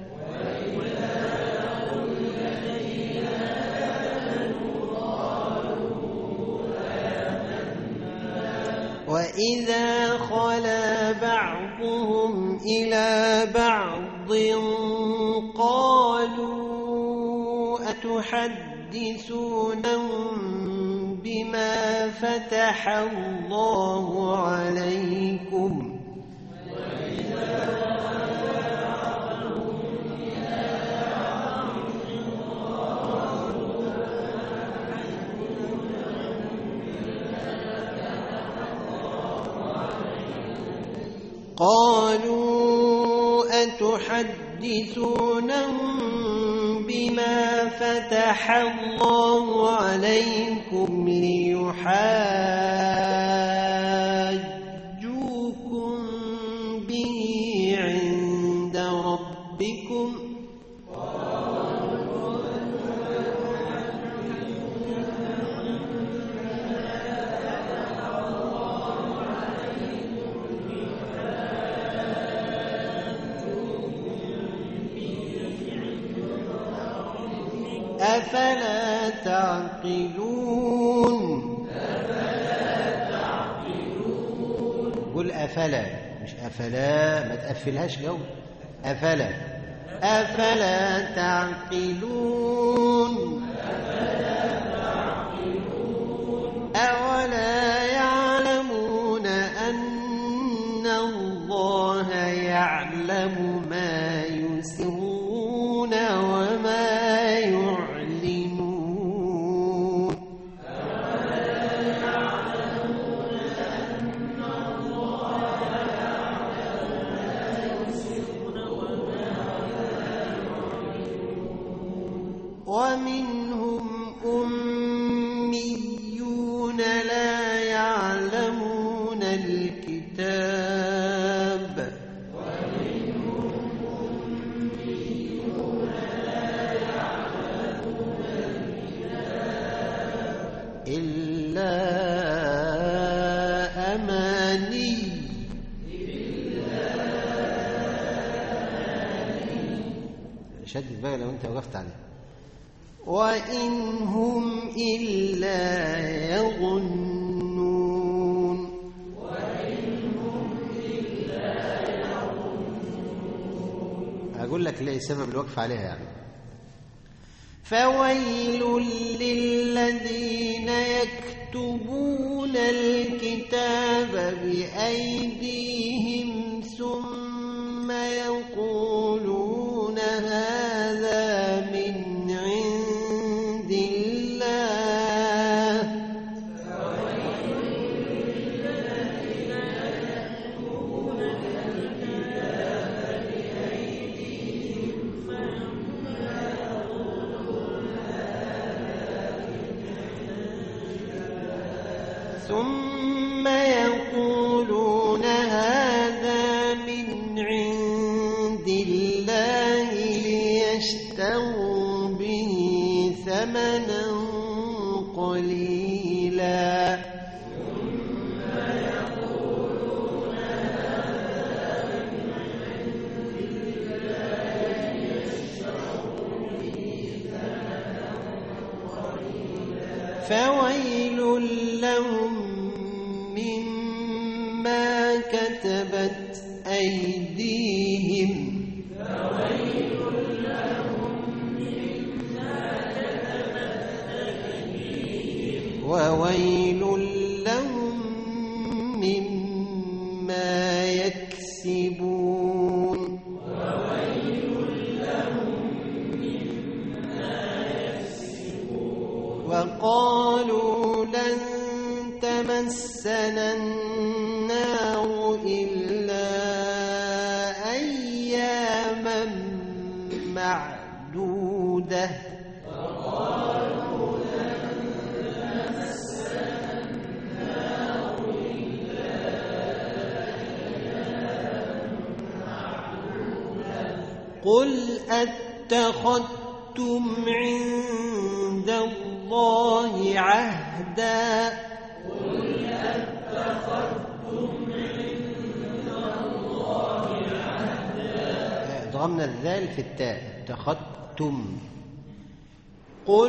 وإذا خلا بعضهم إلى بعض قالوا أتحدثونهم بما فتح الله عليكم قالوا أتحدثونهم بما فتح الله عليكم ليحاجوكم به عند ربكم أفلا تعقلون قل أفلا مش أفلا ما تقفلهاش جو أفلا أفلا تعقلون أولا يعلمون أن الله يعلم ما يسرون وما يعلنون ومنهم أميون لا يعلمون الكتاب إلا أماني شدد بقى لو أنت وقفت عليه وإن هم إلا يظنون أقول لك ليه سبب الوقف عليها يعني فويل للذين يكتبون الكتاب بأيديهم ثم يقولون هذا من عند الله ثم يقولون هذا من عند الله ليشتروا به ثمنا قليلا فويل لهم مما كتبت أيديهم وويل لهم مما يكسبون وقالوا لن تمسنا النار إلا أياما معدودة قل أتخذتم عند الله عهدا ضغمنا الذال في التاء اتخذتم قل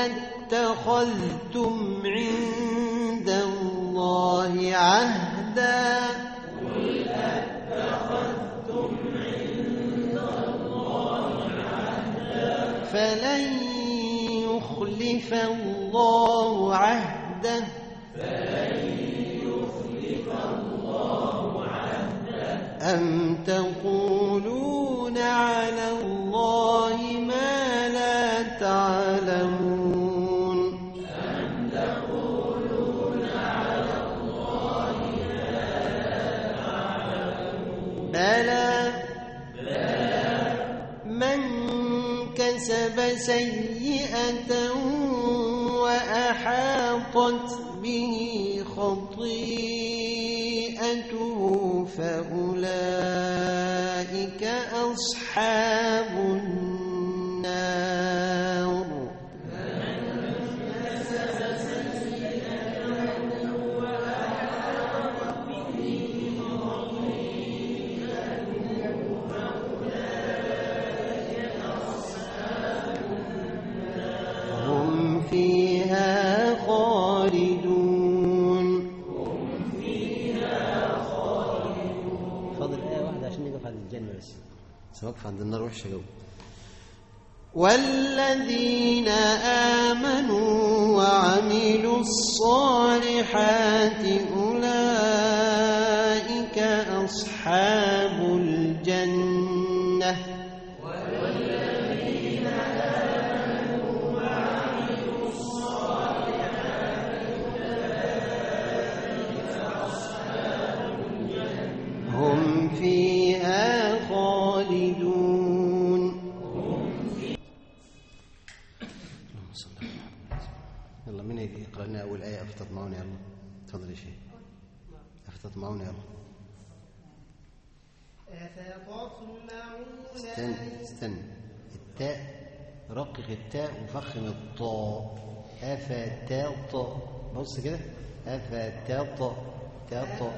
أتخذتم عند الله عهدا فلن يخلف الله عهده أم تقولون على الله ما لا تعلمون بلى من كسب سيئة وأحاطت به خطيئته فأولئك أصحاب النار هم فيها خالدون فاضل آية واحدة عشان نقف عند الجنة بس بس وقف عند النار وحشة جوه والذين آمنوا وعملوا الصالحات أولئك أصحاب الجنة هم فيها خالدون اللهم صل على محمد. يلا من يقرأ لنا أول آية أفتطمعون يلا تفضل يا شيخ أفتطمعون يلا استنى استنى التاء رقق التاء وفخم الطاء أفتاط بص كده أفتاط تاط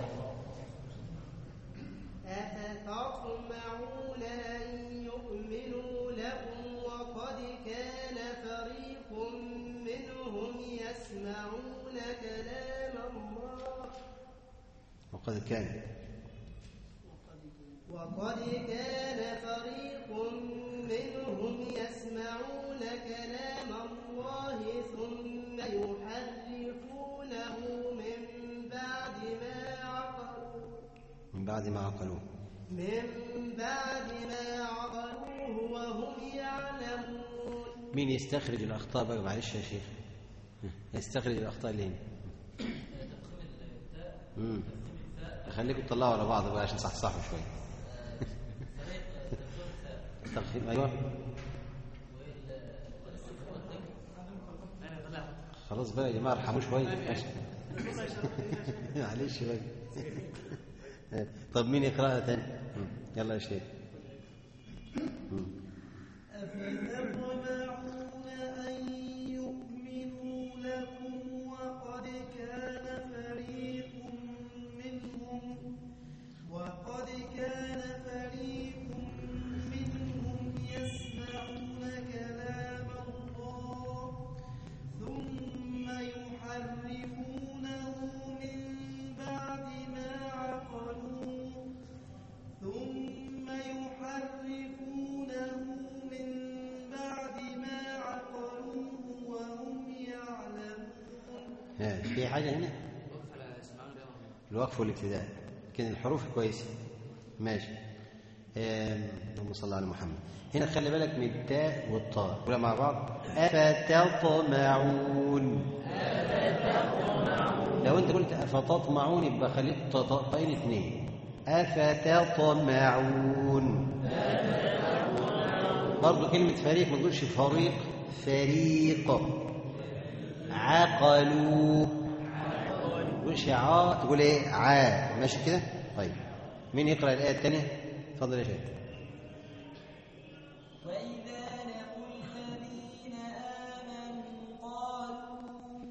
أفتطمعون أن يؤمنوا لكم وقد كان فريق منهم يسمعون كلام الله وقد كان وقد كان فريق منهم يسمعون كلام الله ثم يحرفونه من بعد ما عقلوه من بعد ما عقلوه من بعد ما عقلوه وهم يعلمون مين يستخرج الأخطاء بقى معلش يا شيخ يستخرج الأخطاء اللي هنا امم خليكم تطلعوا على بعض بقى عشان صحصحوا شوية تخفيف أيوة خلاص بقى يا جماعة ارحموا شوية ماشي. معلش بقى طب مين يقرأها تاني مم. يلا يا شيخ أفتطمعون أن يؤمنوا لكم وقد كان فريق منهم وقد كان فريق منهم يسمعون كلام الله ثم يحرفونه من بعد ما عقلوه ثم يحرفونه من بعد ما عقلوه وهم يعلمون ها في حاجة هنا الوقف والابتداء لكن الحروف كويسة ماشي آم، اللهم صل على محمد هنا خلي بالك من التاء والطاء قولها مع بعض أفتطمعون لو أنت قلت أفتطمعون يبقى خليك طائين اثنين أفتطمعون برضه كلمة فريق ما تقولش فريق فريق عقلوا تقولش عا تقول ايه عا ماشي كده طيب مين يقرا الايه الثانيه اتفضل يا شيخ وإذا لقوا الذين آمنوا قالوا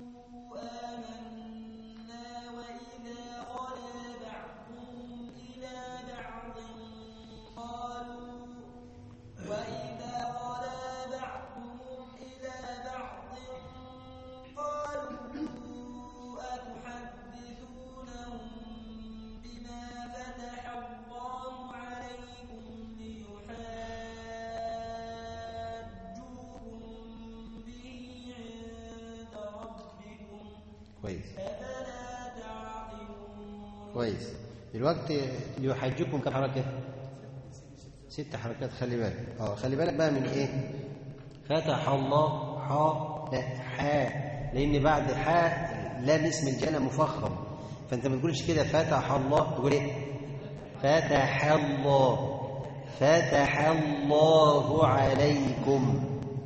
آمنا وإذا خلا بعضهم إلى بعض قالوا وإذا خلا بعضهم إلى بعض قالوا أتحدثونهم بما فتح الله عليكم ليحاجوكم به عند ربكم كويس أفلا تعقلون كويس دلوقتي يحجكم كم حركه ست حركات خلي بالك اه خلي بالك بقى من ايه فتح الله حاء لا حاء لان بعد حاء لام اسم الجنة مفخم فانت ما تقولش كده فتح الله تقول ايه فتح الله فتح الله عليكم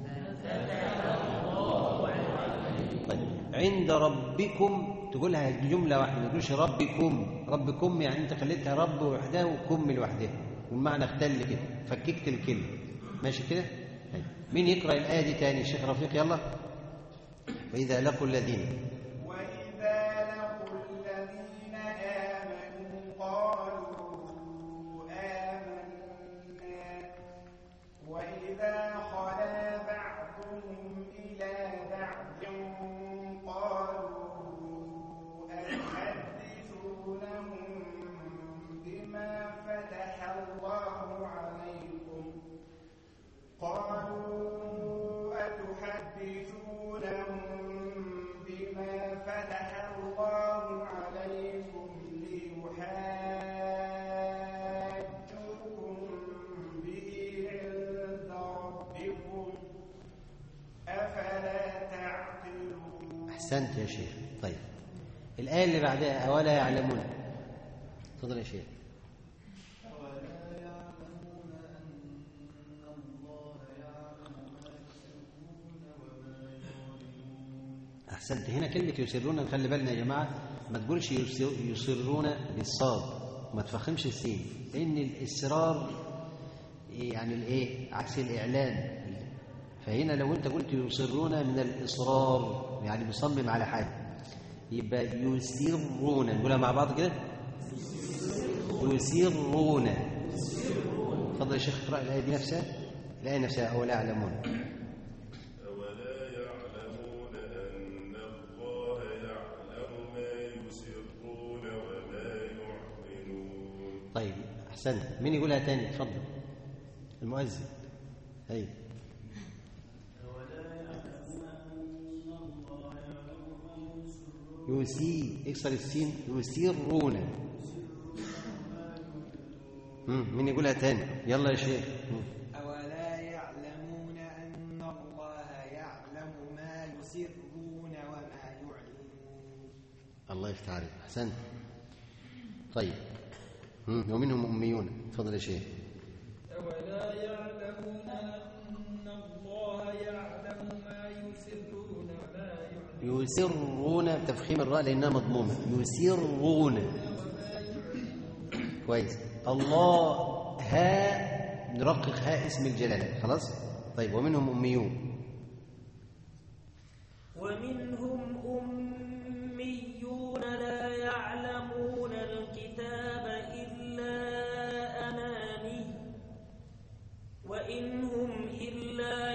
عند ربكم تقولها جملة واحدة ما تقولش ربكم ربكم يعني أنت خليتها رب وحدها وكم لوحدها والمعنى اختل كده فككت الكلمة ماشي كده طيب. مين يقرأ الآية دي تاني الشيخ رفيق يلا وإذا لقوا الذين وإذا لقوا الذين آمنوا قالوا آمنا وإذا خلا بعضهم إلى بعض قالوا أتحدثونهم بما فتح الله عليكم قالوا أتحدثونهم بما فتح الله عليكم ليحاجوكم به عند ربكم أفلا تعقلون أحسنت يا شيخ طيب الآية اللي بعدها أولا يعلمون تفضل يا شيخ أحسنت هنا كلمة يسرون نخلي بالنا يا جماعة ما تقولش يسر- يصرون بالصاد ما تفخمش السين لأن الإصرار يعني الإيه عكس الإعلان فهنا لو أنت قلت يصرون من الإصرار يعني مصمم على حاجة يبقى يسرون نقولها مع بعض كده يسرون تفضل يا شيخ اقرأ الآية دي نفسها الآية نفسها أولا يعلمون أولا يعلمون أن الله يعلم ما يسرون وما يعلنون طيب أحسنت مين يقولها تاني اتفضل المؤذن أيوه يسي اكسر السين يسرون مم، مين يقولها تاني يلا يا شيخ مم. أولا يعلمون أن الله يعلم ما يسرون وما يعلنون الله يفتح عليك احسنت طيب مم، ومنهم اميون تفضل يا شيخ أولا يعلمون أن الله يعلم ما يسرون وما يعلنون يسرون بتفخيم الراء لانها مضمومه يسرون كويس الله ها نرقق ها اسم الجلاله خلاص طيب ومنهم اميون ومنهم أميون لا يعلمون الكتاب إلا أماني وإن هم إلا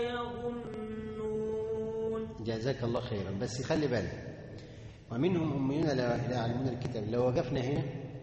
يظنون جزاك الله خيرا بس خلي بالك ومنهم أميون لا لا يعلمون الكتاب لو وقفنا هنا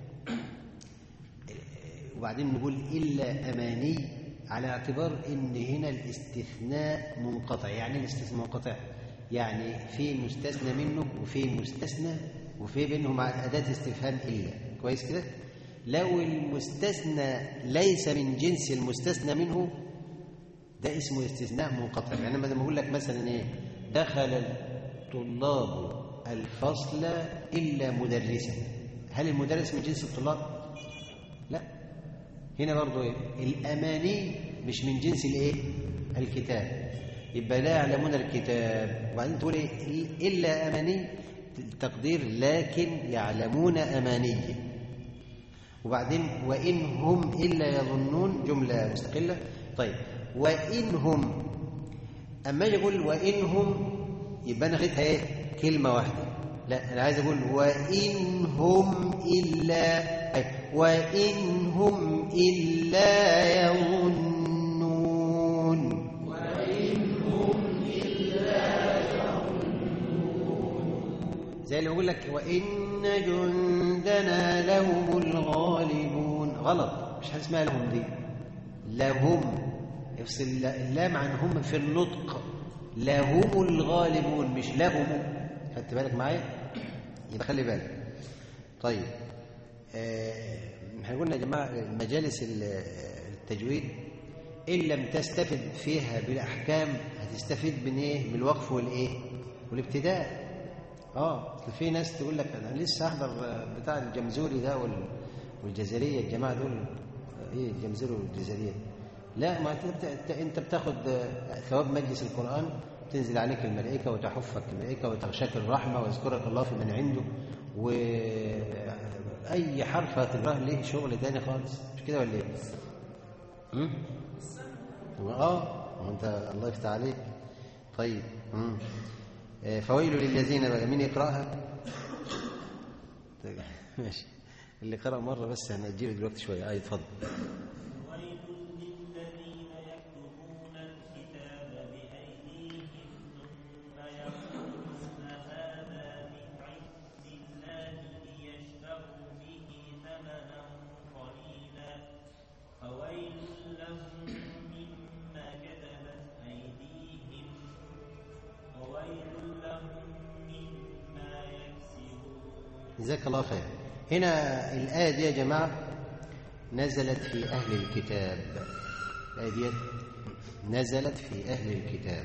وبعدين نقول إلا أماني على اعتبار إن هنا الاستثناء منقطع يعني الاستثناء منقطع يعني في مستثنى منه وفي مستثنى وفي بينهم أداة استفهام إلا كويس كده لو المستثنى ليس من جنس المستثنى منه ده اسمه استثناء منقطع يعني لما اقول لك مثلا ايه دخل الطلاب الفصل الا مدرسا هل المدرس من جنس الطلاب لا هنا برضو ايه الاماني مش من جنس الايه الكتاب يبقى لا يعلمون الكتاب وبعدين تقول ايه الا اماني التقدير لكن يعلمون امانيه وبعدين وإن هم إلا يظنون جملة مستقلة طيب وإن هم أما أجي أقول وإن هم يبقى أنا خدتها إيه كلمة واحدة لا أنا عايز أقول وإن هم إلا أي وإن هم إلا يظنون زي اللي بيقول لك وإن جندنا لهم الغالبون غلط مش حاجة اسمها لهم دي لهم افصل اللام عن هم في النطق لهم الغالبون مش لهم خدت بالك معايا يبقى خلي بالك طيب آه، احنا قلنا يا جماعه مجالس ال- التجويد ان لم تستفد فيها بالاحكام هتستفيد من ايه من الوقف والايه والابتداء اه أصل في ناس تقول لك انا لسه احضر بتاع الجمزوري ده وال- والجزريه الجماعه دول ايه الجمزوري والجزريه لا ما انت بت- انت بتاخد ثواب مجلس القران وتنزل عليك الملائكة وتحفك الملائكة وتغشاك الرحمة ويذكرك الله في من عنده وأي حرف هتجراه ليه شغل تاني خالص مش كده ولا ايه؟ أمم؟ اه ما انت الله يفتح عليك طيب أمم. آه، فويل للذين بقى مين يقراها؟ طيب، ماشي اللي قرأ مرة بس هنجيله دلوقتي شوية آه اتفضل ويل للذين يكتبون الكتاب بأيديهم ثم يقولون هذا من عند الله ليشتروا به ثمنا قليلا فويل لهم مما كتبت أيديهم وويل لهم مما يكسبون جزاك الله خير هنا الآية دي يا جماعة نزلت في أهل الكتاب الآية دي نزلت في أهل الكتاب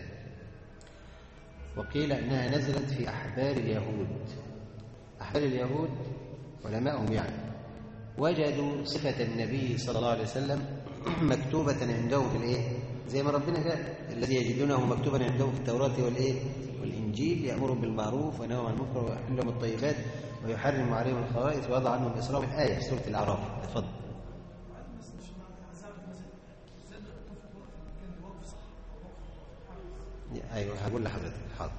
وقيل أنها نزلت في أحبار اليهود أحبار اليهود علماءهم يعني وجدوا صفة النبي صلى الله عليه وسلم مكتوبة عندهم في الإيه؟ زي ما ربنا قال الذي يجدونه مكتوبا عندهم في التوراة والإيه؟ والإنجيل يأمرهم بالمعروف وينهى عن المنكر ويحل لهم الطيبات ويحرم عليهم الخبائث ويضع عنهم الإسراف الآية في سورة الأعراف اتفضل ايوه هقول لحضرتك حاضر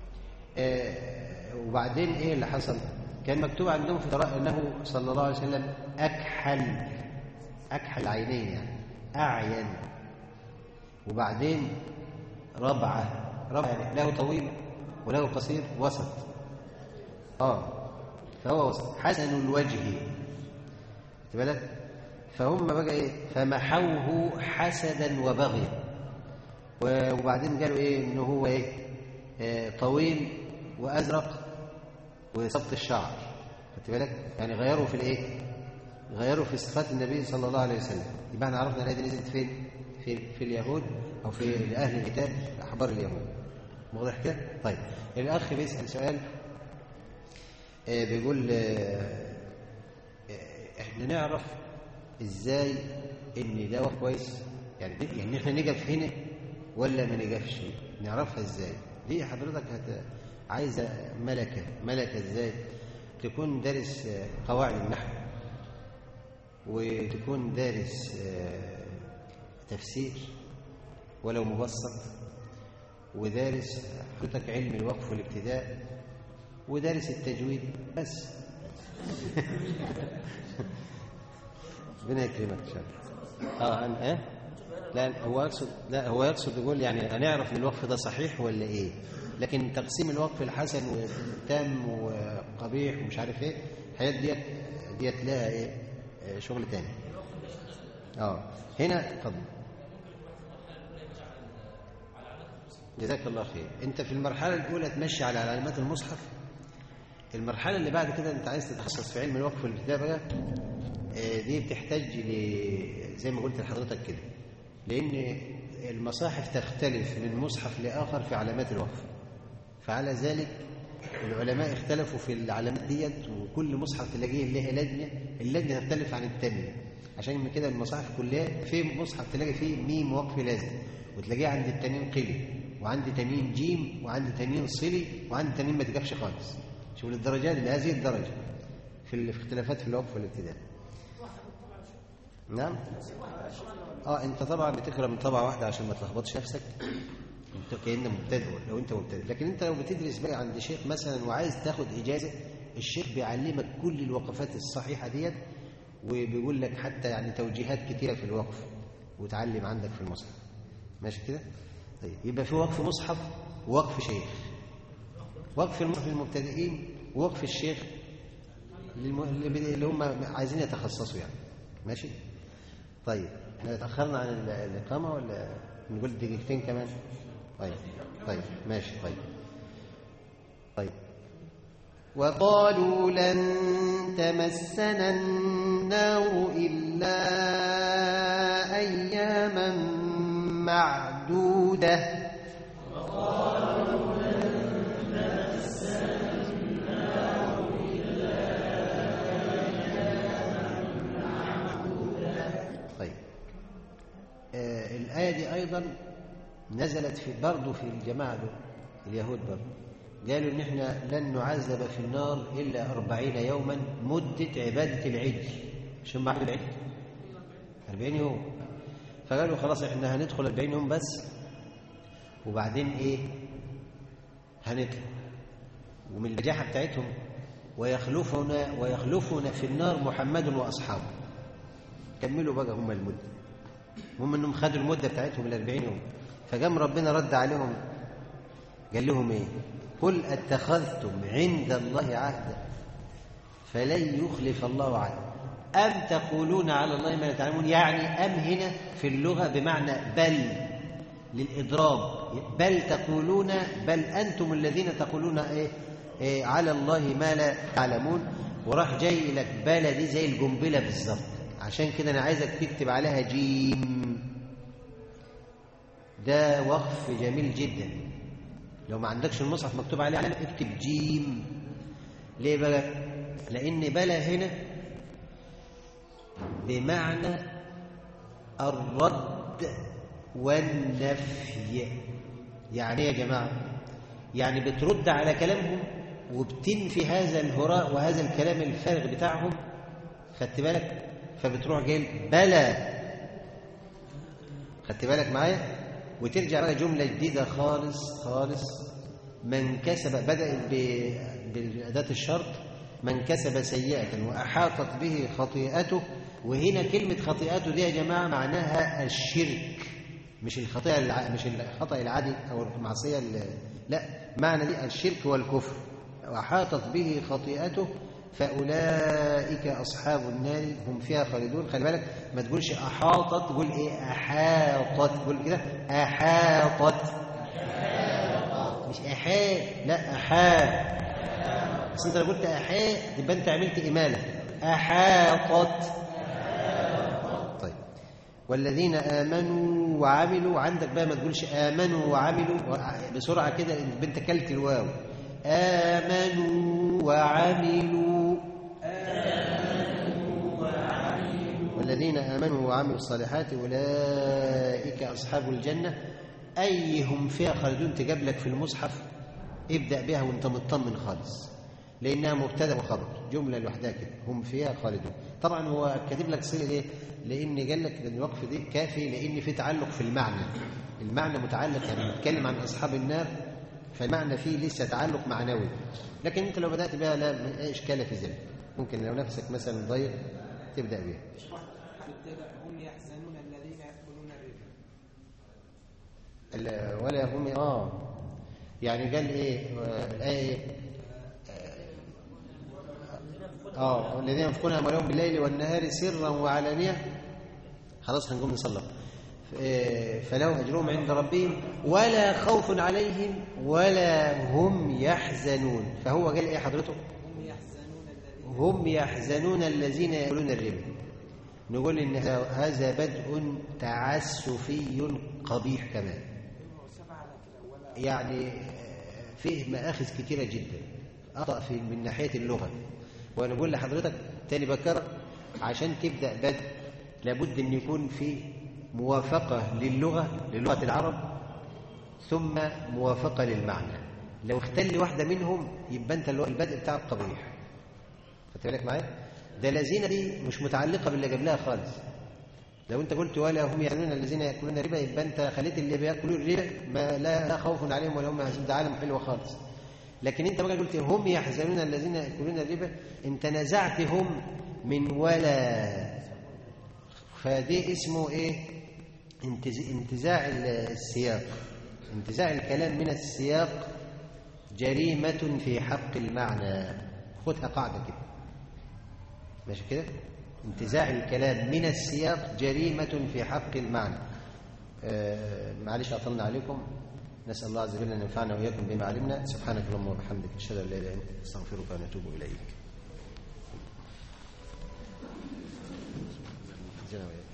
آه وبعدين ايه اللي حصل كان مكتوب عندهم في التوراة انه صلى الله عليه وسلم اكحل اكحل عينين يعني اعين وبعدين ربعه ربعه يعني له طويل وله قصير وسط اه فهو وسط حسن الوجه خدت بالك فهم بقى ايه فمحوه حسدا وبغيا وبعدين قالوا ايه انه هو ايه آه طويل وازرق وسبط الشعر خدت بالك يعني غيروا في الايه غيروا في صفات النبي صلى الله عليه وسلم يبقى احنا عرفنا الايه دي نزلت فين في في اليهود او في اهل الكتاب احبار اليهود واضح كده طيب الاخ بيسال سؤال آه بيقول آه احنا نعرف ازاي ان ده وقت كويس يعني يعني احنا نقف هنا ولا ما نقفش نعرفها ازاي دي حضرتك هت... عايزه ملكه ملكه ازاي تكون دارس قواعد النحو وتكون دارس تفسير ولو مبسط ودارس حضرتك علم الوقف والابتداء ودارس التجويد بس ربنا يكرمك ان شاء الله اه أنا ايه لا هو يقصد لا هو يقصد يقول يعني هنعرف ان الوقف ده صحيح ولا ايه لكن تقسيم الوقف الحسن وتام وقبيح ومش عارف ايه الحاجات ديت ديت لها ايه شغل تاني اه هنا اتفضل جزاك الله خير انت في المرحله الاولى تمشي على علامات المصحف المرحله اللي بعد كده انت عايز تتخصص في علم الوقف والابتداء بقى دي بتحتاج ل زي ما قلت لحضرتك كده لأن المصاحف تختلف من مصحف لآخر في علامات الوقف فعلى ذلك العلماء اختلفوا في العلامات ديت وكل مصحف تلاقيه له لجنة اللجنة تختلف عن الثانية عشان من كده المصاحف كلها في مصحف تلاقي فيه ميم وقف لازم وتلاقيه عند التنين قلي وعند تنين جيم وعند تنين صلي وعند تنين ما تقفش خالص شوف الدرجات لهذه الدرجة في الاختلافات في الوقف والابتداء نعم اه انت طبعا بتقرا من طبعه واحده عشان ما تلخبطش نفسك انت كانك مبتدئ لو انت مبتدئ لكن انت لو بتدرس بقى عند شيخ مثلا وعايز تاخد اجازه الشيخ بيعلمك كل الوقفات الصحيحه ديت وبيقول لك حتى يعني توجيهات كتيره في الوقف وتعلم عندك في المصحف ماشي كده طيب يبقى في وقف مصحف ووقف شيخ وقف المصحف للمبتدئين ووقف الشيخ اللي هم عايزين يتخصصوا يعني ماشي طيب احنا اتأخرنا عن الإقامة ولا نقول دقيقتين كمان طيب طيب ماشي طيب طيب وقالوا لن تمسنا النار إلا أياما معدودة وقالوا لن تمسنا النار إلا آه الآية دي أيضا نزلت في برضه في الجماعة دول اليهود برضه قالوا إن إحنا لن نعذب في النار إلا أربعين يوما مدة عبادة العجل شو بعد العجل أربعين يوم فقالوا خلاص إحنا هندخل أربعين يوم بس وبعدين إيه هنطلع ومن البجاحة بتاعتهم ويخلفنا ويخلفنا في النار محمد وأصحابه كملوا بقى هم المدة هم انهم خدوا المدة بتاعتهم الأربعين يوم فقام ربنا رد عليهم قال لهم ايه قل اتخذتم عند الله عهدا فلن يخلف الله عهدا أم تقولون على الله ما لا تعلمون يعني أم هنا في اللغة بمعنى بل للإضراب بل تقولون بل أنتم الذين تقولون إيه, إيه على الله ما لا تعلمون وراح جاي لك بلى دي زي القنبلة بالظبط عشان كده أنا عايزك تكتب عليها جيم ده وقف جميل جدا لو ما عندكش المصحف مكتوب عليه علامة اكتب جيم ليه بقى لأن بلى هنا بمعنى الرد والنفي يعني ايه يا جماعة يعني بترد على كلامهم وبتنفي هذا الهراء وهذا الكلام الفارغ بتاعهم خدت بالك فبتروح جاي بلى خدت بالك معايا وترجع بقى جملة جديدة خالص خالص من كسب بدأت بأداة الشرط من كسب سيئة وأحاطت به خطيئته وهنا كلمة خطيئته دي يا جماعة معناها الشرك مش الخطيئة الع... مش الخطأ العادي أو المعصية لا معنى دي الشرك والكفر وأحاطت به خطيئته فأولئك أصحاب النار هم فيها خالدون خلي بالك ما تقولش أحاطت تقول إيه أحاطت تقول كده أحاطت مش أحاء لا أحاء بس أنت لو قلت أحاء تبقى أنت عملت إمالة أحاطت طيب والذين آمنوا وعملوا عندك بقى ما تقولش آمنوا وعملوا بسرعة كده أنت كلت الواو آمنوا وعملوا والذين آمنوا وعملوا الصالحات أولئك أصحاب الجنة أي هم فيها خالدون تجاب لك في المصحف ابدأ بها وانت مطمن خالص لأنها مبتدأ وخبر جملة لوحدها كده هم فيها خالدون طبعا هو كاتب لك صيغة ليه؟ لأن قال لك ان الوقف دي كافي لأن في تعلق في المعنى المعنى متعلق يعني بيتكلم عن أصحاب النار فالمعنى فيه لسه تعلق معنوي لكن انت لو بدأت بها لا ايه اشكال في ذلك ممكن لو نفسك مثلا ضيق تبدأ بها هم يحزنون الذين يأكلون الربا ال- ولا هم اه يعني قال ايه آه، الايه اه والذين ينفقون اموالهم بالليل والنهار سرا وعلانيه خلاص هنقوم نصلي آه، فلهم اجرهم عند ربهم ولا خوف عليهم ولا هم يحزنون فهو قال ايه حضرته هم يحزنون الذين هم يحزنون الذين يأكلون الربا نقول إن هذا بدء تعسفي قبيح كمان سبعة على كده ولا يعني فيه مآخذ كتيرة جدا أطأ في من ناحية اللغة وأنا بقول لحضرتك تاني بكر عشان تبدأ بدء لابد أن يكون في موافقة للغة للغة العرب ثم موافقة للمعنى لو اختل واحدة منهم يبقى أنت اللي هو البدء بتاعك قبيح خدت بالك معايا ده الذين دي مش متعلقة باللي قبلها خالص لو انت قلت ولا هم يعلمون الذين ياكلون الربا يبقى انت خليت اللي بياكلوا الربا ما لا لا خوف عليهم ولا هم يحزنون ده عالم حلو خالص لكن انت بقى قلت هم يحزنون الذين ياكلون الربا انت نزعتهم من ولا فدي اسمه ايه انتز- انتزاع السياق انتزاع الكلام من السياق جريمة في حق المعنى خدها قاعدة كده ماشي كده انتزاع الكلام من السياق جريمة في حق المعنى آه معلش أطلنا عليكم نسأل الله عز وجل أن ينفعنا وإياكم بما علمنا سبحانك اللهم وبحمدك أشهد أن لا إله إلا أنت أستغفرك ونتوب إليك جزانا وإياكم